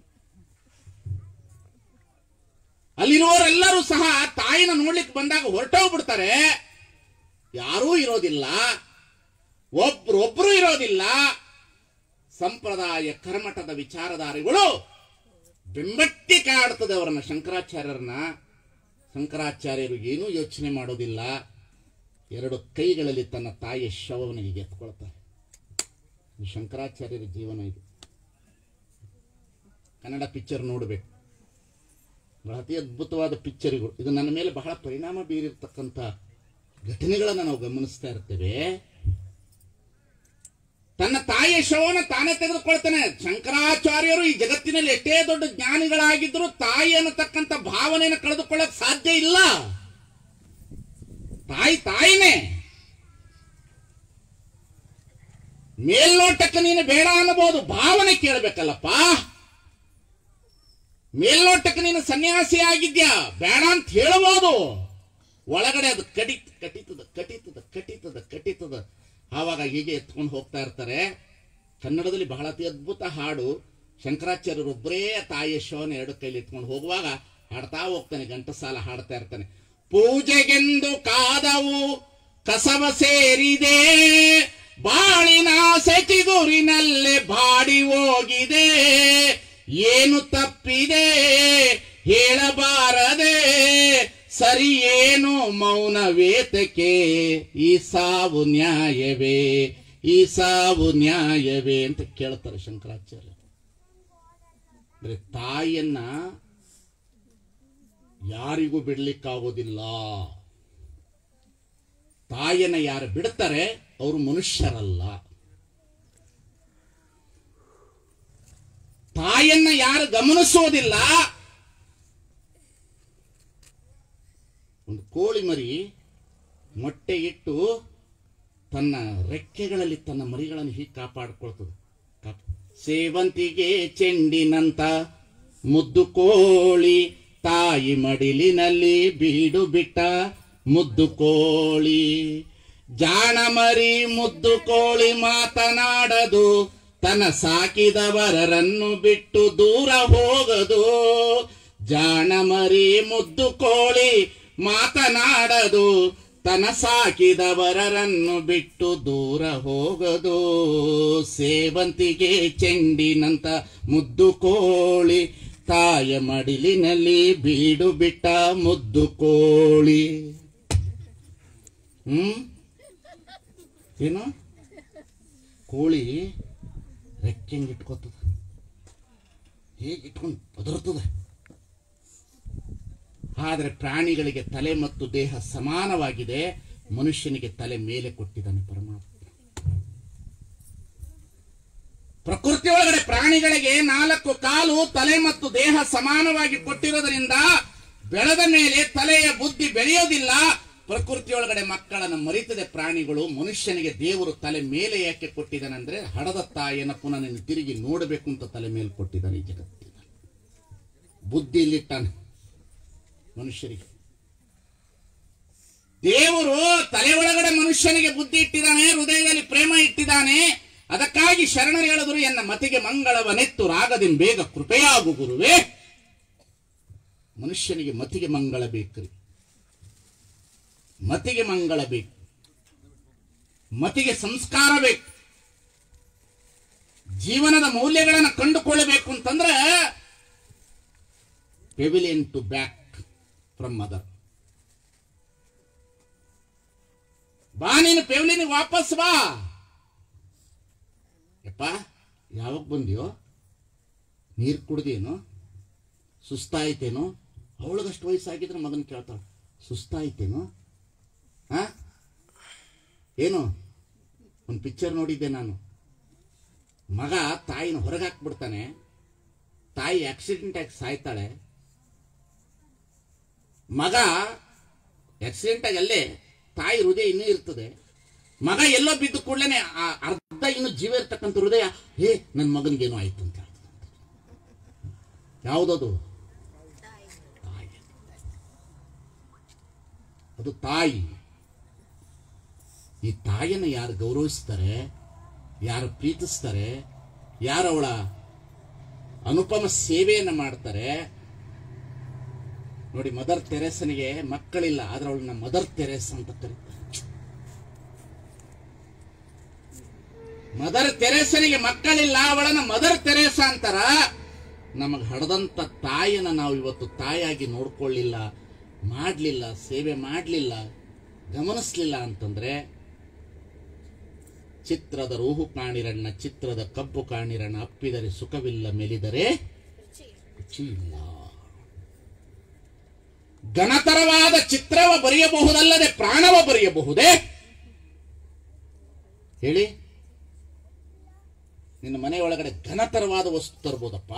ಅಲ್ಲಿರೋರೆಲ್ಲರೂ ಸಹ ತಾಯಿನ ನೋಡ್ಲಿಕ್ಕೆ ಬಂದಾಗ ಹೊರಟೋಗ್ಬಿಡ್ತಾರೆ ಯಾರೂ ಇರೋದಿಲ್ಲ ಒಬ್ರು ಒಬ್ರು ಇರೋದಿಲ್ಲ ಸಂಪ್ರದಾಯ ಕರ್ಮಠದ ವಿಚಾರಧಾರೆಗಳು ಬೆಂಬಟ್ಟಿ ಕಾಡ್ತದೆ ಅವರನ್ನ ಶಂಕರಾಚಾರ್ಯರನ್ನ ಶಂಕರಾಚಾರ್ಯರು ಏನೂ ಯೋಚನೆ ಮಾಡೋದಿಲ್ಲ ಎರಡು ಕೈಗಳಲ್ಲಿ ತನ್ನ ತಾಯಿಯ ಶವವನಿಗೆ ಎತ್ಕೊಳ್ತಾರೆ ಇದು ಶಂಕರಾಚಾರ್ಯರ ಜೀವನ ಇದು ಕನ್ನಡ ಪಿಕ್ಚರ್ ನೋಡಬೇಕು ಬಹಳ ಅತಿ ಅದ್ಭುತವಾದ ಪಿಕ್ಚರ್ಗಳು ಇದು ನನ್ನ ಮೇಲೆ ಬಹಳ ಪರಿಣಾಮ ಬೀರಿರ್ತಕ್ಕಂಥ ಘಟನೆಗಳನ್ನು ನಾವು ಗಮನಿಸ್ತಾ ಇರ್ತೇವೆ ತನ್ನ ತಾಯಿಯ ಶವವನ್ನು ತಾನೇ ತೆಗೆದುಕೊಳ್ತಾನೆ ಶಂಕರಾಚಾರ್ಯರು ಈ ಜಗತ್ತಿನಲ್ಲಿ ಎಷ್ಟೇ ದೊಡ್ಡ ಜ್ಞಾನಿಗಳಾಗಿದ್ದರೂ ತಾಯಿ ಅನ್ನತಕ್ಕಂಥ ಭಾವನೆಯನ್ನು ಕಳೆದುಕೊಳ್ಳಕ್ ಸಾಧ್ಯ ಇಲ್ಲ ತಾಯಿ ತಾಯಿನೇ ಮೇಲ್ನೋಟಕ್ಕೆ ನೀನು ಬೇಡ ಅನ್ನಬಹುದು ಭಾವನೆ ಕೇಳಬೇಕಲ್ಲಪ್ಪ ಮೇಲ್ನೋಟಕ್ಕೆ ನೀನು ಸನ್ಯಾಸಿ ಆಗಿದ್ಯಾ ಬೇಡ ಅಂತ ಹೇಳಬಹುದು ಒಳಗಡೆ ಅದು ಕಡಿ ಕಟಿತದ ಕಟಿತದ ಕಟಿತದ ಕಟಿತದ ಆವಾಗ ಹೀಗೆ ಎತ್ಕೊಂಡು ಹೋಗ್ತಾ ಇರ್ತಾರೆ ಕನ್ನಡದಲ್ಲಿ ಬಹಳ ಅತಿ ಅದ್ಭುತ ಹಾಡು ಶಂಕರಾಚಾರ್ಯರು ಒಬ್ಬರೇ ತಾಯಿಯ ಶವನ ಎರಡು ಕೈಲಿ ಎತ್ಕೊಂಡು ಹೋಗುವಾಗ ಹಾಡ್ತಾ ಹೋಗ್ತಾನೆ ಗಂಟಸಾಲ ಹಾಡ್ತಾ ಇರ್ತಾನೆ ಪೂಜೆಗೆಂದು ಕಾದವು ಕಸವ ಸೇರಿದೆ ಬಾಳಿನ ಸೆಚಿಗುರಿನಲ್ಲೇ ಬಾಡಿ ಹೋಗಿದೆ ಏನು ತಪ್ಪಿದೆ ಹೇಳಬಾರದೆ ಸರಿ ಏನು ಮೌನವೇತಕ್ಕೆ ಈ ಸಾವು ನ್ಯಾಯವೇ ಈ ಸಾವು ನ್ಯಾಯವೇ ಅಂತ ಕೇಳ್ತಾರೆ ಶಂಕರಾಚಾರ್ಯ ಅಂದ್ರೆ ತಾಯಿಯನ್ನ ಯಾರಿಗೂ ಬಿಡ್ಲಿಕ್ಕಾಗೋದಿಲ್ಲ ತಾಯಿಯನ್ನ ಯಾರು ಬಿಡ್ತಾರೆ ಅವರು ಮನುಷ್ಯರಲ್ಲ ತಾಯಿಯನ್ನ ಯಾರು ಗಮನಿಸೋದಿಲ್ಲ ಒಂದು ಕೋಳಿ ಮರಿ ಮೊಟ್ಟೆ ಇಟ್ಟು ತನ್ನ ರೆಕ್ಕೆಗಳಲ್ಲಿ ತನ್ನ ಮರಿಗಳನ್ನು ಹೀಗೆ ಕಾಪಾಡಿಕೊಳ್ತದೆ ಕಾಪ್- ಸೇವಂತಿಗೆ ಚೆಂಡಿನಂತ ಮುದ್ದು ಕೋಳಿ ತಾಯಿ ಮಡಿಲಿನಲ್ಲಿ ಬೀಡು ಬಿಟ್ಟ ಮುದ್ದು ಕೋಳಿ ಜಾಣ ಮರಿ ಮುದ್ದು ಕೋಳಿ ಮಾತನಾಡದು ತನ್ನ ಸಾಕಿದವರನ್ನು ಬಿಟ್ಟು ದೂರ ಹೋಗದು ಜಾಣ ಮರಿ ಮುದ್ದು ಕೋಳಿ ಮಾತನಾಡದು ತನ ಸಾಕಿದವರನ್ನು ಬಿಟ್ಟು ದೂರ ಹೋಗದು ಸೇವಂತಿಗೆ ಚೆಂಡಿನಂತ ಮುದ್ದು ಕೋಳಿ ತಾಯ ಮಡಿಲಿನಲ್ಲಿ ಬೀಡು ಬಿಟ್ಟ ಮುದ್ದು ಕೋಳಿ ಹ್ಮ್ ಏನು ಕೋಳಿ ರೆಕ್ಕೆಂಗ್ ಇಟ್ಕೋತದ ಹೇಗೆ ಇಟ್ಕೊಂಡು ಒದರ್ತದೆ ಆದರೆ ಪ್ರಾಣಿಗಳಿಗೆ ತಲೆ ಮತ್ತು ದೇಹ ಸಮಾನವಾಗಿದೆ ಮನುಷ್ಯನಿಗೆ ತಲೆ ಮೇಲೆ ಕೊಟ್ಟಿದ್ದಾನೆ ಪರಮಾತ್ಮ ಪ್ರಕೃತಿ ಒಳಗಡೆ ಪ್ರಾಣಿಗಳಿಗೆ ನಾಲ್ಕು ಕಾಲು ತಲೆ ಮತ್ತು ದೇಹ ಸಮಾನವಾಗಿ ಕೊಟ್ಟಿರೋದ್ರಿಂದ ಬೆಳೆದ ಮೇಲೆ ತಲೆಯ ಬುದ್ಧಿ ಬೆಳೆಯೋದಿಲ್ಲ ಪ್ರಕೃತಿ ಒಳಗಡೆ ಮಕ್ಕಳನ್ನು ಮರಿತದೆ ಪ್ರಾಣಿಗಳು ಮನುಷ್ಯನಿಗೆ ದೇವರು ತಲೆ ಮೇಲೆ ಯಾಕೆ ಕೊಟ್ಟಿದ್ದಾನಂದ್ರೆ ಹಡದ ತಾಯಿಯನ್ನು ಪುನಃ ನೀನು ತಿರುಗಿ ನೋಡಬೇಕು ಅಂತ ತಲೆ ಮೇಲೆ ಕೊಟ್ಟಿದ್ದಾನೆ ಈ ಜಗತ್ತಿನ ಬುದ್ಧಿ ಇಲ್ಲಿಟ್ಟಾನೆ ಮನುಷ್ಯರಿಗೆ ದೇವರು ತಲೆ ಒಳಗಡೆ ಮನುಷ್ಯನಿಗೆ ಬುದ್ಧಿ ಇಟ್ಟಿದ್ದಾನೆ ಹೃದಯದಲ್ಲಿ ಪ್ರೇಮ ಇಟ್ಟಿದ್ದಾನೆ ಅದಕ್ಕಾಗಿ ಶರಣರು ಹೇಳಿದ್ರು ಎನ್ನ ಮತಿಗೆ ಮಂಗಳವನೆತ್ತು ರಾಗದಿನ್ ಬೇಗ ಕೃಪೆಯಾಗು ಗುರುವೇ ಮನುಷ್ಯನಿಗೆ ಮತಿಗೆ ಮಂಗಳ ಬೇಕ್ರಿ ಮತಿಗೆ ಮಂಗಳ ಬೇಕು ಮತಿಗೆ ಸಂಸ್ಕಾರ ಬೇಕು ಜೀವನದ ಮೌಲ್ಯಗಳನ್ನು ಕಂಡುಕೊಳ್ಳಬೇಕು ಅಂತಂದ್ರೆ pavilion to back from mother ಬಾ ನೀನು ಪೆವಿಲಿಯನ್ ವಾಪಸ್ ಬಾ ಯಪ್ಪ ಯಾವಾಗ ಬಂದ್ಯೋ ನೀರು ಕುಡ್ದೇನೋ ಸುಸ್ತಾಯ್ತೇನೋ ಅವಳಿಗಷ್ಟು ವಯಸ್ಸಾಗಿದ್ರೆ ಮಗನ ಕೇಳ್ತಾಳೆ ಸುಸ್ತಾಯ್ತೇನೋ ಹಾ ಏನು ಒಂದು ಪಿಕ್ಚರ್ ನೋಡಿದ್ದೆ ನಾನು ಮಗ ತಾಯಿನ ಹೊರಗೆ ಹಾಕ್ಬಿಡ್ತಾನೆ ತಾಯಿ ಆಕ್ಸಿಡೆಂಟ್ ಆಗಿ ಸಾಯ್ತಾಳೆ ಮಗ ಆಕ್ಸಿಡೆಂಟ್ ಆಗಿ ಅಲ್ಲೇ ತಾಯಿ ಹೃದಯ ಇನ್ನೂ ಇರ್ತದೆ ಮಗ ಎಲ್ಲೋ ಬಿದ್ದು ಕೂಡಲೇ ಅರ್ಧ ಇನ್ನು ಜೀವ ಇರ್ತಕ್ಕಂಥ ಹೃದಯ ಹೇ ನನ್ನ ಮಗನಿಗೇನೋ ಆಯ್ತು ಅಂತ ಹೇಳ್ತದೆ ಯಾವುದದು ತಾಯಿ ಅದು ತಾಯಿ ಈ ತಾಯಿಯನ್ನು ಯಾರು ಗೌರವಿಸ್ತಾರೆ ಯಾರು ಪ್ರೀತಿಸ್ತಾರೆ ಯಾರು ಅವಳ ಅನುಪಮ ಸೇವೆಯನ್ನು ಮಾಡ್ತಾರೆ ನೋಡಿ ಮದರ್ ತೆರೆಸನಿಗೆ ಮಕ್ಕಳಿಲ್ಲ ಆದ್ರೆ ಅವಳನ್ನ ಮದರ್ ತೆರೆಸ್ ಅಂತ ಕರೀತಾರೆ ಮದರ್ ತೆರೇಸನಿಗೆ ಮಕ್ಕಳಿಲ್ಲ ಅವಳನ್ನ ಮದರ್ ತೆರೇಸ ಅಂತಾರ ನಮಗೆ ಹಡದಂತ ತಾಯಿನ ನಾವು ಇವತ್ತು ತಾಯಿಯಾಗಿ ನೋಡ್ಕೊಳ್ಳಿಲ್ಲ ಮಾಡಲಿಲ್ಲ ಸೇವೆ ಮಾಡಲಿಲ್ಲ ಗಮನಿಸ್ಲಿಲ್ಲ ಅಂತಂದ್ರೆ ಚಿತ್ರದ ರೂಹು ಕಾಣಿರಣ್ಣ ಚಿತ್ರದ ಕಬ್ಬು ಕಾಣಿರಣ್ಣ ಅಪ್ಪಿದರೆ ಸುಖವಿಲ್ಲ ಮೆಲಿದರೆ ರುಚಿ ಇಲ್ಲ ಘನತರವಾದ ಚಿತ್ರವ ಬರೆಯಬಹುದಲ್ಲದೆ ಪ್ರಾಣವ ಬರೆಯಬಹುದೇ ಹೇಳಿ ನಿನ್ನ ಮನೆಯೊಳಗಡೆ ಘನತರವಾದ ವಸ್ತು ತರ್ಬೋದಪ್ಪ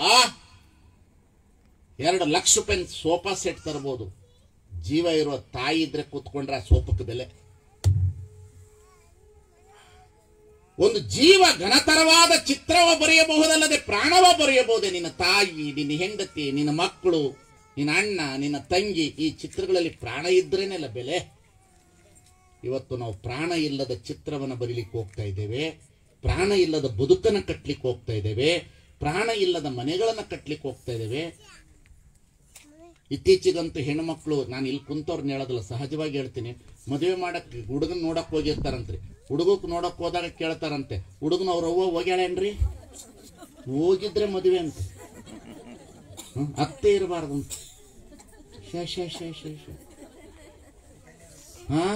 ಎರಡು ಲಕ್ಷ ರೂಪಾಯಿ ಸೋಫಾ ಸೆಟ್ ತರ್ಬೋದು ಜೀವ ಇರುವ ತಾಯಿ ಇದ್ರೆ ಕೂತ್ಕೊಂಡ್ರೆ ಆ ಸೋಫಕ್ಕೆ ಬೆಲೆ ಒಂದು ಜೀವ ಘನತರವಾದ ಚಿತ್ರವ ಬರೆಯಬಹುದಲ್ಲದೆ ಪ್ರಾಣವ ಬರೆಯಬಹುದೇ ನಿನ್ನ ತಾಯಿ ನಿನ್ನ ಹೆಂಡತಿ ನಿನ್ನ ಮಕ್ಕಳು ನಿನ್ನ ಅಣ್ಣ ನಿನ್ನ ತಂಗಿ ಈ ಚಿತ್ರಗಳಲ್ಲಿ ಪ್ರಾಣ ಇದ್ರೇನೆಲ್ಲ ಬೆಲೆ ಇವತ್ತು ನಾವು ಪ್ರಾಣ ಇಲ್ಲದ ಚಿತ್ರವನ್ನು ಬರೀಲಿಕ್ಕೆ ಹೋಗ್ತಾ ಇದ್ದೇವೆ ಪ್ರಾಣ ಇಲ್ಲದ ಬದುಕನ್ನು ಕಟ್ಲಿಕ್ಕೆ ಹೋಗ್ತಾ ಇದ್ದೇವೆ ಪ್ರಾಣ ಇಲ್ಲದ ಮನೆಗಳನ್ನು ಕಟ್ಲಿಕ್ಕೆ ಹೋಗ್ತಾ ಇದ್ದೇವೆ ಇತ್ತೀಚೆಗಂತೂ ಹೆಣ್ಮಕ್ಳು ನಾನು ಇಲ್ಲಿ ಕುಂತವ್ರನ್ನ ಹೇಳೋದಿಲ್ಲ ಸಹಜವಾಗಿ ಹೇಳ್ತೀನಿ ಮದುವೆ ಮಾಡಕ್ ಹುಡುಗನ್ ನೋಡಕ್ ಹೋಗಿರ್ತಾರಂತ್ರಿ ಹುಡುಗಕ್ ನೋಡಕ್ ಹೋದಾಗ ಕೇಳ್ತಾರಂತೆ ಹುಡುಗನ ಅವ್ರ ಅವ್ವ ಹೋಗ್ಯಾಳೇನ್ರಿ ಹೋಗಿದ್ರೆ ಮದುವೆ ಅಂತ ಹ್ಮ್, ಅತ್ತೆ ಇರಬಾರ್ದು ಅಂತ ಶೇ ಶೇ ಶೇ ಶೇ ಶೇ ಹಾ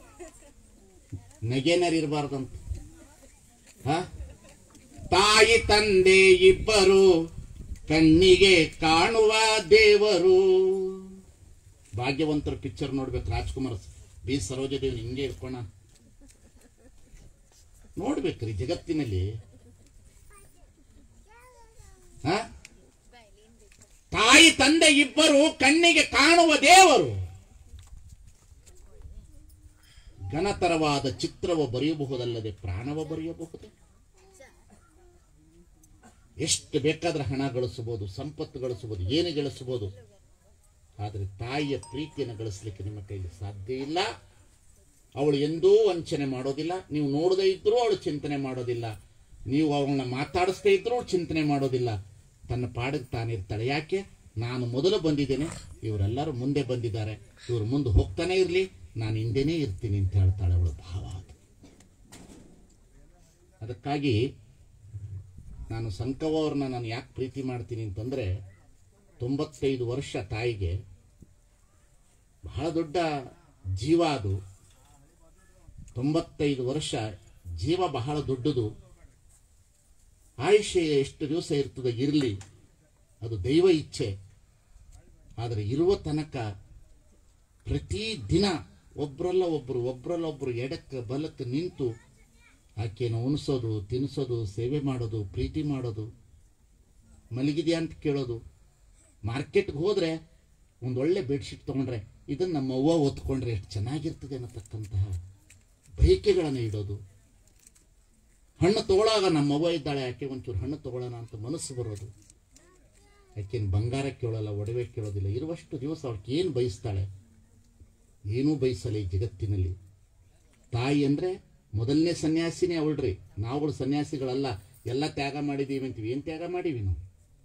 ನೆಗೆನರ್ ಇರಬಾರ್ದಂತ ಹಾ ತಾಯಿ ತಂದೆ ಇಬ್ಬರು ಕಣ್ಣಿಗೆ ಕಾಣುವ ದೇವರು ಭಾಗ್ಯವಂತರ ಪಿಕ್ಚರ್ ನೋಡ್ಬೇಕು ರಾಜ್ಕುಮಾರ್ ಬಿ ಸರೋಜದೇವಿ ಹಿಂಗೆ ಇಟ್ಕೋಣ ನೋಡ್ಬೇಕ್ರಿ ಜಗತ್ತಿನಲ್ಲಿ ಹ? ತಾಯಿ ತಂದೆ ಇಬ್ಬರು ಕಣ್ಣಿಗೆ ಕಾಣುವ ದೇವರು ಘನತರವಾದ ಚಿತ್ರವ ಬರೆಯಬಹುದಲ್ಲದೆ ಪ್ರಾಣವ ಬರೆಯಬಹುದೇ ಎಷ್ಟು ಬೇಕಾದ್ರೆ ಹಣ ಗಳಿಸಬಹುದು ಸಂಪತ್ತು ಗಳಿಸಬಹುದು ಏನು ಗಳಿಸಬಹುದು ಆದರೆ ತಾಯಿಯ ಪ್ರೀತಿಯನ್ನು ಗಳಿಸಲಿಕ್ಕೆ ನಿಮ್ಮ ಕೈಲಿ ಸಾಧ್ಯ ಇಲ್ಲ ಅವಳು ಎಂದೂ ವಂಚನೆ ಮಾಡೋದಿಲ್ಲ ನೀವು ನೋಡದೇ ಇದ್ರೂ ಅವಳು ಚಿಂತನೆ ಮಾಡೋದಿಲ್ಲ ನೀವು ಅವಳನ್ನ ಮಾತಾಡಿಸ್ದೇ ಇದ್ರೂ ಅವಳು ಚಿಂತನೆ ಮಾಡೋದಿಲ್ಲ ತನ್ನ ಪಾಡಿಗೆ ತಾನಿರ್ತಾಳೆ ಯಾಕೆ ನಾನು ಮೊದಲು ಬಂದಿದ್ದೇನೆ ಇವರೆಲ್ಲರೂ ಮುಂದೆ ಬಂದಿದ್ದಾರೆ ಇವರು ಮುಂದೆ ಹೋಗ್ತಾನೆ ಇರಲಿ ನಾನು ಹಿಂದೆನೇ ಇರ್ತೀನಿ ಅಂತ ಹೇಳ್ತಾಳೆ ಅವಳು ಭಾವ ಅದು ಅದಕ್ಕಾಗಿ ನಾನು ಸಂಕವ ಅವ್ರನ್ನ ನಾನು ಯಾಕೆ ಪ್ರೀತಿ ಮಾಡ್ತೀನಿ ಅಂತಂದ್ರೆ ತೊಂಬತ್ತೈದು ವರ್ಷ ತಾಯಿಗೆ ಬಹಳ ದೊಡ್ಡ ಜೀವ ಅದು ತೊಂಬತ್ತೈದು ವರ್ಷ ಜೀವ ಬಹಳ ದೊಡ್ಡದು ಆಯುಷ್ಯ ಎಷ್ಟು ದಿವಸ ಇರ್ತದೆ ಇರಲಿ ಅದು ದೈವ ಇಚ್ಛೆ ಆದರೆ ಇರುವ ತನಕ ಪ್ರತಿ ದಿನ ಒಬ್ರಲ್ಲ ಒಬ್ರು ಒಬ್ರಲ್ಲ ಒಬ್ರು ಎಡಕ್ಕೆ ಬಲಕ್ಕೆ ನಿಂತು ಆಕೆಯನ್ನು ಉಣಿಸೋದು ತಿನ್ನಿಸೋದು ಸೇವೆ ಮಾಡೋದು ಪ್ರೀತಿ ಮಾಡೋದು ಮಲಗಿದೆಯಾ ಅಂತ ಕೇಳೋದು ಮಾರ್ಕೆಟ್ಗೆ ಹೋದ್ರೆ ಒಂದು ಒಳ್ಳೆ ಬೆಡ್ಶೀಟ್ ತಗೊಂಡ್ರೆ ಇದನ್ನ ನಮ್ಮ ಅವ್ವ ಒತ್ಕೊಂಡ್ರೆ ಎಷ್ಟು ಚೆನ್ನಾಗಿರ್ತದೆ ಅನ್ನತಕ್ಕಂತಹ ಬಯಕೆಗಳನ್ನು ಇಡೋದು ಹಣ್ಣು ತಗೊಳ್ಳಾಗ ನಮ್ಮ ಅವ್ವ ಇದ್ದಾಳೆ ಯಾಕೆ ಒಂಚೂರು ಹಣ್ಣು ತಗೊಳ್ಳೋಣ ಅಂತ ಮನಸ್ಸು ಬರೋದು ಯಾಕೆನು ಬಂಗಾರ ಕೇಳೋಲ್ಲ ಒಡವೆ ಕೇಳೋದಿಲ್ಲ ಇರುವಷ್ಟು ದಿವಸ ಅವಳಿಗೆ ಏನು ಬಯಸ್ತಾಳೆ ಏನೂ ಬಯಸಲ್ಲ ಈ ಜಗತ್ತಿನಲ್ಲಿ ತಾಯಿ ಅಂದ್ರೆ ಮೊದಲನೇ ಸನ್ಯಾಸಿನೇ ಅವಳ್ರಿ ನಾವುಗಳು ಸನ್ಯಾಸಿಗಳಲ್ಲ ಎಲ್ಲ ತ್ಯಾಗ ಮಾಡಿದೀವಿ ಅಂತೀವಿ ಏನ್ ತ್ಯಾಗ ಮಾಡೀವಿ ನಾವು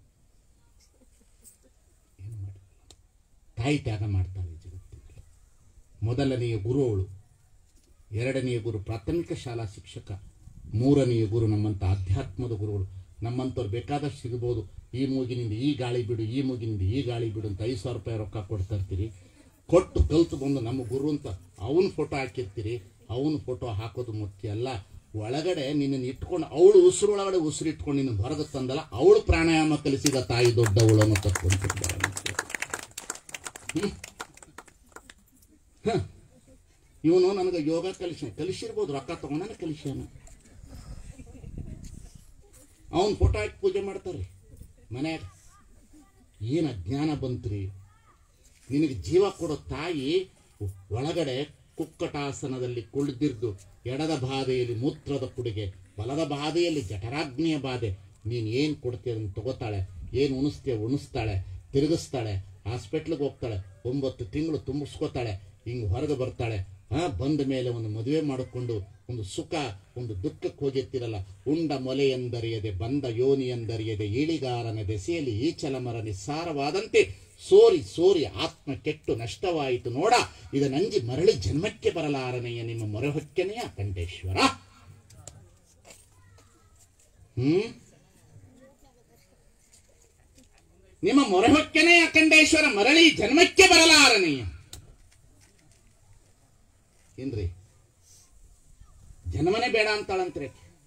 ಏನು ಮಾಡಿ ತಾಯಿ ತ್ಯಾಗ ಮಾಡ್ತಾಳೆ ಈ ಜಗತ್ತಿನಲ್ಲಿ ಮೊದಲನೆಯ ಗುರು ಅವಳು ಎರಡನೆಯ ಗುರು ಪ್ರಾಥಮಿಕ ಶಾಲಾ ಶಿಕ್ಷಕ ಮೂರನೆಯ ಗುರು ನಮ್ಮಂತ ಆಧ್ಯಾತ್ಮದ ಗುರುಗಳು ನಮ್ಮಂಥವ್ರು ಬೇಕಾದಷ್ಟು ಸಿಗ್ಬೋದು ಈ ಮೂಗಿನಿಂದ ಈ ಗಾಳಿ ಬಿಡು ಈ ಮೂಗಿನಿಂದ ಈ ಗಾಳಿ ಬಿಡು ಅಂತ ಐದು ಸಾವಿರ ರೂಪಾಯಿ ರೊಕ್ಕ ಕೊಡ್ತಾ ಇರ್ತೀರಿ ಕೊಟ್ಟು ಕಲ್ತು ಬಂದು ನಮ್ಮ ಗುರು ಅಂತ ಅವನ ಫೋಟೋ ಹಾಕಿರ್ತೀರಿ ಅವನ ಫೋಟೋ ಹಾಕೋದು ಮುಖ್ಯ ಅಲ್ಲ ಒಳಗಡೆ ನಿನ್ನನ್ನು ಇಟ್ಕೊಂಡು ಅವಳು ಉಸಿರೊಳಗಡೆ ಉಸಿರು ಇಟ್ಕೊಂಡು ನಿನ್ನ ಹೊರಗೆ ತಂದಲ್ಲ ಅವಳು ಪ್ರಾಣಾಯಾಮ ಕಲಿಸಿದ ತಾಯಿ ದೊಡ್ಡವಳು ಅನ್ನೋ ತಕ್ಕೊಂತಿದ್ದಾರೆ ಇವನು ನನಗೆ ಯೋಗ ಕಲಿಸ ಕಲಿಸಿರ್ಬೋದು ರೊಕ್ಕ ತಗೊಂಡಾನೆ ಕಲಿಸ್ಯಾನ ಅವನ್ ಫೋಟೋ ಹಾಕಿ ಪೂಜೆ ಮಾಡ್ತಾರೆ ಮನ್ಯಾಗ ಏನು ಅಜ್ಞಾನ ಬಂತ್ರಿ ನಿನಗೆ ಜೀವ ಕೊಡೋ ತಾಯಿ ಒಳಗಡೆ ಕುಕ್ಕಟಾಸನದಲ್ಲಿ ಕುಳಿದಿರ್ದು ಎಡದ ಬಾಧೆಯಲ್ಲಿ ಮೂತ್ರದ ಕುಡಿಗೆ ಬಲದ ಬಾಧೆಯಲ್ಲಿ ಜಠರಾಗ್ನಿಯ ಬಾಧೆ ನೀನು ಏನು ಕೊಡ್ತೀಯ ಅದನ್ನು ತಗೋತಾಳೆ ಏನು ಉಣಿಸ್ತೀಯ ಉಣಿಸ್ತಾಳೆ ತಿರುಗಿಸ್ತಾಳೆ ಹಾಸ್ಪಿಟ್ಲಿಗೆ ಹೋಗ್ತಾಳೆ ಒಂಬತ್ತು ತಿಂಗಳು ತುಂಬಿಸ್ಕೋತಾಳೆ ಹಿಂಗೆ ಹೊರಗೆ ಬರ್ತಾಳೆ ಆ ಬಂದ ಮೇಲೆ ಒಂದು ಮದುವೆ ಮಾಡಿಕೊಂಡು ಒಂದು ಸುಖ ಒಂದು ದುಃಖಕ್ಕೆ ಹೋಗಿರ್ತಿರಲ್ಲ ಉಂಡ ಮೊಲೆ ಎಂದರಿಯದೆ ಬಂದ ಯೋನಿ ಎಂದರಿಯದೆ ಇಳಿಗಾರನ ದೆಸೆಯಲ್ಲಿ ಈಚಲ ಮರ ನಿಸ್ಸಾರವಾದಂತೆ ಸೋರಿ ಸೋರಿ ಆತ್ಮ ಕೆಟ್ಟು ನಷ್ಟವಾಯಿತು ನೋಡ ಇದನಂಜಿ ಮರಳಿ ಜನ್ಮಕ್ಕೆ ಬರಲಾರನೆಯ ನಿಮ್ಮ ಮೊರೆಹೊಕ್ಕನೆಯ ಕಂಠೇಶ್ವರ ಹ್ಮ್ ನಿಮ್ಮ ಮೊರೆಹೊಕ್ಕನೆ ಅಖಂಡೇಶ್ವರ ಮರಳಿ ಜನ್ಮಕ್ಕೆ ಬರಲಾರನೀಯ ಏನ್ರಿ ಜನ್ಮನೇ ಬೇಡ ಅಂತಾಳಂತ್ರೆ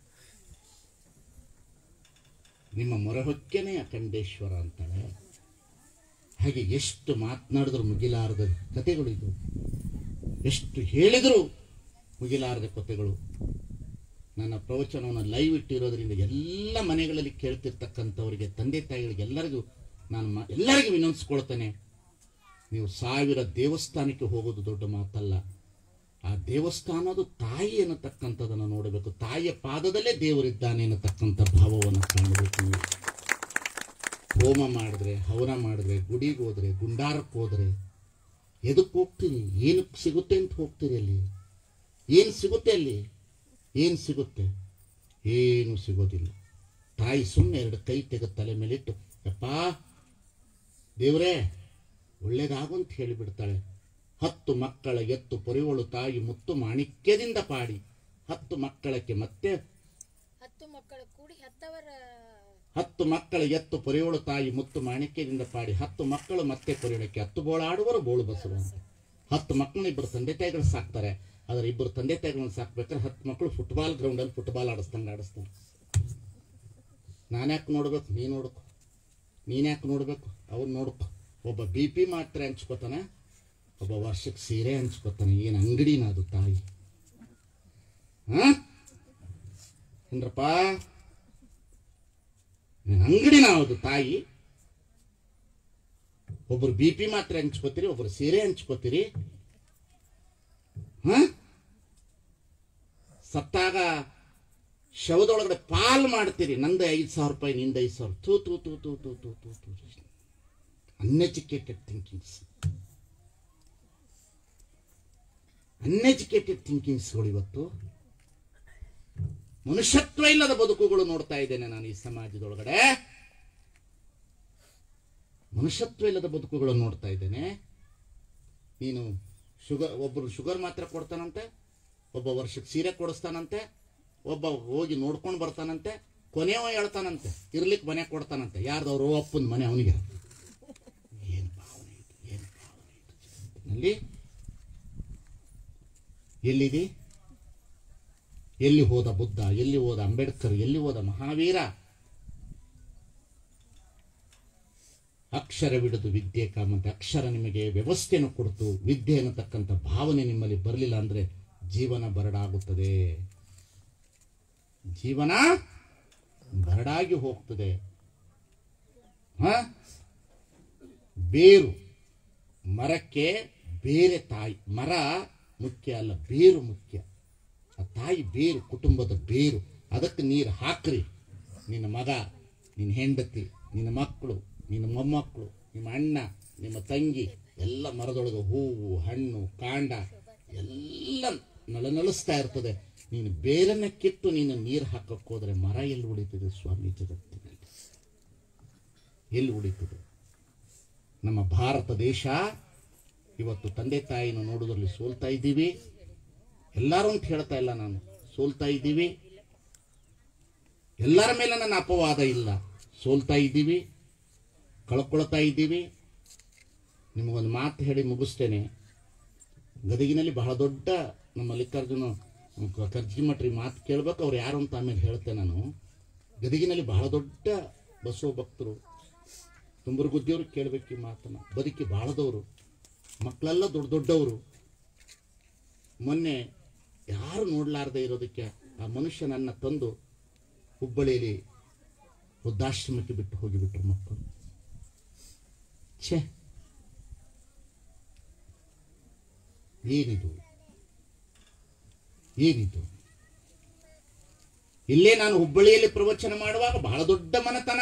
ನಿಮ್ಮ ಮೊರೆಹೊಕ್ಕನೆ ಅಖಂಡೇಶ್ವರ ಅಂತಾಳೆ ಹಾಗೆ ಎಷ್ಟು ಮಾತನಾಡಿದ್ರು ಮುಗಿಲಾರದ ಕಥೆಗಳು ಇದು ಎಷ್ಟು ಹೇಳಿದ್ರು ಮುಗಿಲಾರದ ಕಥೆಗಳು ನನ್ನ ಪ್ರವಚನವನ್ನು ಲೈವ್ ಇಟ್ಟಿರೋದ್ರಿಂದ ಎಲ್ಲ ಮನೆಗಳಲ್ಲಿ ಕೇಳ್ತಿರ್ತಕ್ಕಂಥವರಿಗೆ ತಂದೆ ತಾಯಿಗಳಿಗೆ ಎಲ್ಲರಿಗೂ ನಾನು ಮಾ- ಎಲ್ಲರಿಗೂ ವಿನಂತಿಸ್ಕೊಳ್ತೇನೆ ನೀವು ಸಾವಿರ ದೇವಸ್ಥಾನಕ್ಕೆ ಹೋಗೋದು ದೊಡ್ಡ ಮಾತಲ್ಲ ಆ ದೇವಸ್ಥಾನದು ತಾಯಿ ಅನ್ನತಕ್ಕಂಥದ್ದನ್ನು ನೋಡಬೇಕು ತಾಯಿಯ ಪಾದದಲ್ಲೇ ದೇವರಿದ್ದಾನೆ ಅನ್ನತಕ್ಕಂಥ ಭಾವವನ್ನು ಕಾಣಬೇಕು ನೀವು ಹೋಮ ಮಾಡಿದ್ರೆ ಹವನ ಮಾಡಿದ್ರೆ ಗುಡಿಗೆ ಹೋದ್ರೆ ಗುಂಡಾರಕ್ಕೆ ಹೋದ್ರೆ ಎದಕ್ಕೆ ಹೋಗ್ತೀರಿ ಏನಕ್ಕೆ ಸಿಗುತ್ತೆ ಅಂತ ಹೋಗ್ತೀರಿ ಅಲ್ಲಿ ಏನು ಸಿಗುತ್ತೆ ಅಲ್ಲಿ ಏನು ಸಿಗುತ್ತೆ ಏನು ಸಿಗೋದಿಲ್ಲ ತಾಯಿ ಸುಮ್ಮನೆ ಎರಡು ಕೈ ತೆಗೆದು ತಲೆ ಮೇಲಿಟ್ಟು ಯಪ್ಪಾ ದೇವರೇ ಒಳ್ಳೇದಾಗು ಅಂತ ಹೇಳಿಬಿಡ್ತಾಳೆ ಹತ್ತು ಮಕ್ಕಳ ಎತ್ತು ಪೊರೆಯೋಳು ತಾಯಿ ಮುತ್ತು ಮಾಣಿಕ್ಯದಿಂದ ಪಾಡಿ ಹತ್ತು ಮಕ್ಕಳಕ್ಕೆ ಮತ್ತೆ ಹತ್ತು ಮಕ್ಕಳು ಕೂಡಿ ಹತ್ತವರ ಹತ್ತು ಮಕ್ಕಳ ಎತ್ತು ಪೊರೆಯೋಳು ತಾಯಿ ಮುತ್ತು ಮಾಣಿಕ್ಯದಿಂದ ಪಾಡಿ ಹತ್ತು ಮಕ್ಕಳು ಮತ್ತೆ ಪೊರೆಯೋಣಕ್ಕೆ ಹತ್ತು ಬೋಳಾಡುವರು ಬೋಳು ಬಸವ ಅಂತ ಹತ್ತು ಮಕ್ಕಳನ್ನ ಇಬ್ಬರು ತಂದೆ ತಾಯಿಗಳು ಸಾಕ್ತಾರೆ ಆದರೆ ಇಬ್ಬರು ತಂದೆ ತಾಯಿಗಳನ್ನ ಸಾಕ್ಬೇಕಾದ್ರೆ ಹತ್ತು ಮಕ್ಕಳು ಫುಟ್ಬಾಲ್ ಗ್ರೌಂಡಲ್ಲಿ ಫುಟ್ಬಾಲ್ ಆಡಿಸ್ದಂಗೆ ಆಡಿಸ್ತಾರೆ ನಾನ್ಯಾಕೆ ನೋಡ್ಬೇಕು ನೀ ನೋಡ್ಕೊ ನೀನ್ಯಾಕೆ ನೋಡ್ಬೇಕು ಅವ್ರು ನೋಡ್ಕೊ ಒಬ್ಬ ಬಿ ಪಿ ಮಾತ್ರೆ ಹಂಚ್ಕೋತಾನೆ ಒಬ್ಬ ವರ್ಷಕ್ಕೆ ಸೀರೆ ಹಂಚ್ಕೋತಾನೆ ಏನು ಅಂಗಡಿನ ಅದು ತಾಯಿ ಹಾ ಏನ್ರಪ್ಪ ಅಂಗಡಿ ಅದು ತಾಯಿ ಒಬ್ರು ಬಿ ಪಿ ಮಾತ್ರ ಹಂಚ್ಕೋತೀರಿ ಒಬ್ರು ಸೀರೆ ಹಂಚ್ಕೋತೀರಿ ಹ ಸತ್ತಾಗ ಶವದೊಳಗಡೆ ಪಾಲ್ ಮಾಡ್ತೀರಿ ನಂದು ಐದು ಸಾವಿರ ರೂಪಾಯಿ ನಿಂದ ಐದು ಸಾವಿರ ತೂ ತೂ ತೂ ತೂ ತೂ ತೂ ತೂ ತೂ ಅನ್ಎಜುಕೇಟೆಡ್ ಥಿಂಕಿಂಗ್ಸ್ ಅನ್ಎಜುಕೇಟೆಡ್ ಥಿಂಕಿಂಗ್ಸ್ಗಳು ಇವತ್ತು ಮನುಷ್ಯತ್ವ ಇಲ್ಲದ ಬದುಕುಗಳು ನೋಡ್ತಾ ಇದ್ದೇನೆ ನಾನು ಈ ಸಮಾಜದೊಳಗಡೆ ಮನುಷ್ಯತ್ವ ಇಲ್ಲದ ಬದುಕುಗಳು ನೋಡ್ತಾ ಇದ್ದೇನೆ ನೀನು ಶುಗರ್ ಒಬ್ಬರು ಶುಗರ್ ಮಾತ್ರ ಕೊಡ್ತಾನಂತೆ ಒಬ್ಬ ವರ್ಷಕ್ಕೆ ಸೀರೆ ಕೊಡಿಸ್ತಾನಂತೆ ಒಬ್ಬ ಹೋಗಿ ನೋಡ್ಕೊಂಡು ಬರ್ತಾನಂತೆ ಕೊನೆಯವ ಹೇಳ್ತಾನಂತೆ ಇರ್ಲಿಕ್ಕೆ ಮನೆ ಕೊಡ್ತಾನಂತೆ ಯಾರ್ದವ್ರು ಅಪ್ಪನ ಮನೆ ಅವನಿಗೆ ಏನು ಭಾವನೆ ಇದು ಏನು ಭಾವನೆ ಇದು ನಲ್ಲಿ ಎಲ್ಲಿದೆ ಎಲ್ಲಿ ಹೋದ ಬುದ್ಧ ಎಲ್ಲಿ ಹೋದ ಅಂಬೇಡ್ಕರ್ ಎಲ್ಲಿ ಹೋದ ಮಹಾವೀರ ಅಕ್ಷರವಿಡುದು ವಿದ್ಯೆ ಕಾಮಂತೆ ಅಕ್ಷರ ನಿಮಗೆ ವ್ಯವಸ್ಥೆಯನ್ನು ಕೊಡ್ತು ವಿದ್ಯೆ ಅನ್ನತಕ್ಕಂಥ ಭಾವನೆ ನಿಮ್ಮಲ್ಲಿ ಬರಲಿಲ್ಲ ಅಂದ್ರೆ ಜೀವನ ಬರಡಾಗುತ್ತದೆ ಜೀವನ ಬರಡಾಗಿ ಹೋಗ್ತದೆ ಹ? ಬೇರು ಮರಕ್ಕೆ ಬೇರೆ ತಾಯಿ ಮರ ಮುಖ್ಯ ಅಲ್ಲ ಬೇರು ಮುಖ್ಯ ಆ ತಾಯಿ ಬೇರು ಕುಟುಂಬದ ಬೇರು ಅದಕ್ಕೆ ನೀರು ಹಾಕ್ರಿ ನಿನ್ನ ಮಗ ನಿನ್ನ ಹೆಂಡತಿ ನಿನ್ನ ಮಕ್ಕಳು ನಿನ್ನ ಮೊಮ್ಮಕ್ಕಳು ನಿಮ್ಮ ಅಣ್ಣ ನಿಮ್ಮ ತಂಗಿ ಎಲ್ಲ ಮರದೊಳಗೆ ಹೂವು ಹಣ್ಣು ಕಾಂಡ ಎಲ್ಲ ನಳನಳಿಸ್ತಾ ಇರ್ತದೆ ನೀನು ಬೇರನ್ನ ಕಿತ್ತು ನೀನು ನೀರು ಹಾಕಕ್ಕೆ ಹೋದ್ರೆ ಮರ ಎಲ್ಲಿ ಉಳಿತದೆ ಸ್ವಾಮಿ ಜಗತ್ತಿನಲ್ಲಿ ಎಲ್ಲಿ ಉಳಿತದೆ ನಮ್ಮ ಭಾರತ ದೇಶ ಇವತ್ತು ತಂದೆ ತಾಯಿನ ನೋಡೋದ್ರಲ್ಲಿ ಸೋಲ್ತಾ ಇದ್ದೀವಿ ಎಲ್ಲರೂ ಅಂತ ಹೇಳ್ತಾ ಇಲ್ಲ ನಾನು ಸೋಲ್ತಾ ಇದ್ದೀವಿ ಎಲ್ಲರ ಮೇಲೆ ನನ್ನ ಅಪವಾದ ಇಲ್ಲ ಸೋಲ್ತಾ ಇದ್ದೀವಿ ಕಳ್ಕೊಳ್ತಾ ಇದ್ದೀವಿ ನಿಮಗೊಂದು ಮಾತು ಹೇಳಿ ಮುಗಿಸ್ತೇನೆ ಗದಗಿನಲ್ಲಿ ಬಹಳ ದೊಡ್ಡ ನಮ್ಮ ಮಲ್ಲಿಕಾರ್ಜುನ ಕರ್ಜಿ ಮಟ್ರಿ ಮಾತು ಕೇಳ್ಬೇಕು ಅವ್ರು ಯಾರು ಅಂತ ಆಮೇಲೆ ಹೇಳ್ತೇನೆ ನಾನು ಗದಗಿನಲ್ಲಿ ಬಹಳ ದೊಡ್ಡ ಬಸವ ಭಕ್ತರು ತುಂಬುರುಗುದ್ದಿಯವ್ರು ಕೇಳಬೇಕು ಈ ಮಾತನ್ನ ಬದುಕಿ ಬಾಳದವರು ಮಕ್ಕಳೆಲ್ಲ ದೊಡ್ಡ ದೊಡ್ಡವರು ಮೊನ್ನೆ ಯಾರು ನೋಡ್ಲಾರ್ದೆ ಇರೋದಕ್ಕೆ ಆ ಮನುಷ್ಯನನ್ನ ತಂದು ಹುಬ್ಬಳ್ಳಿಯಲ್ಲಿ ವೃದ್ಧಾಶ್ರಮಕ್ಕೆ ಬಿಟ್ಟು ಹೋಗಿಬಿಟ್ರು ಮಕ್ಕಳು ಛೇ ಏನಿದು ಏನಿದು ಇಲ್ಲೇ ನಾನು ಹುಬ್ಬಳ್ಳಿಯಲ್ಲಿ ಪ್ರವಚನ ಮಾಡುವಾಗ ಬಹಳ ದೊಡ್ಡ ಮನತನ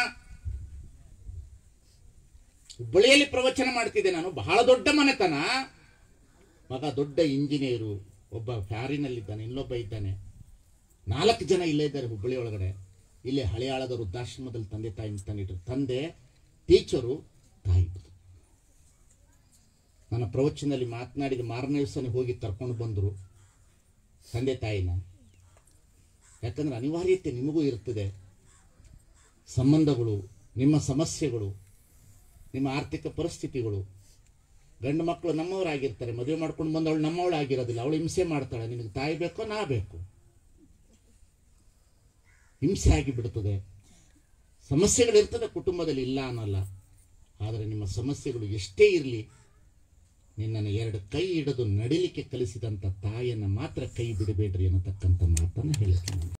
ಹುಬ್ಬಳ್ಳಿಯಲ್ಲಿ ಪ್ರವಚನ ಮಾಡ್ತಿದ್ದೆ ನಾನು ಬಹಳ ದೊಡ್ಡ ಮನೆತನ ಮಗ ದೊಡ್ಡ ಇಂಜಿನಿಯರು ಒಬ್ಬ ಫ್ಯಾರಿನಲ್ಲಿದ್ದಾನೆ ಇನ್ನೊಬ್ಬ ಇದ್ದಾನೆ ನಾಲ್ಕು ಜನ ಇಲ್ಲೇ ಇದ್ದಾರೆ ಹುಬ್ಬಳ್ಳಿ ಒಳಗಡೆ ಇಲ್ಲೇ ಹಳೆಯಾಳದ ವೃದ್ಧಾಶ್ರಮದಲ್ಲಿ ತಂದೆ ತಾಯಿ ತಂದಿಟ್ರು ತಂದೆ ಟೀಚರು ತಾಯಿ ನನ್ನ ಪ್ರವಚನದಲ್ಲಿ ಮಾತನಾಡಿದ ಮಾರನೇ ದಿವಸನೇ ಹೋಗಿ ಕರ್ಕೊಂಡು ಬಂದರು ತಂದೆ ತಾಯಿನ ಯಾಕಂದ್ರೆ ಅನಿವಾರ್ಯತೆ ನಿಮಗೂ ಇರ್ತದೆ ಸಂಬಂಧಗಳು ನಿಮ್ಮ ಸಮಸ್ಯೆಗಳು ನಿಮ್ಮ ಆರ್ಥಿಕ ಪರಿಸ್ಥಿತಿಗಳು ಗಂಡು ಮಕ್ಕಳು ನಮ್ಮವರಾಗಿರ್ತಾರೆ ಮದುವೆ ಮಾಡ್ಕೊಂಡು ಬಂದವಳು ನಮ್ಮವಳು ಆಗಿರೋದಿಲ್ಲ ಅವಳು ಹಿಂಸೆ ಮಾಡ್ತಾಳೆ ನಿನಗೆ ತಾಯಿ ಬೇಕೋ ನಾ ಬೇಕು ಹಿಂಸೆ ಆಗಿ ಬಿಡುತ್ತದೆ ಸಮಸ್ಯೆಗಳಿರ್ತದೆ ಕುಟುಂಬದಲ್ಲಿ ಇಲ್ಲ ಅನ್ನಲ್ಲ ಆದರೆ ನಿಮ್ಮ ಸಮಸ್ಯೆಗಳು ಎಷ್ಟೇ ಇರಲಿ ನಿನ್ನನ್ನು ಎರಡು ಕೈ ಹಿಡಿದು ನಡಿಲಿಕ್ಕೆ ಕಲಿಸಿದಂಥ ತಾಯಿಯನ್ನು ಮಾತ್ರ ಕೈ ಬಿಡಬೇಡ್ರಿ ಅನ್ನತಕ್ಕಂಥ ಮಾತನ್ನು ಹೇಳ್ತೀನಿ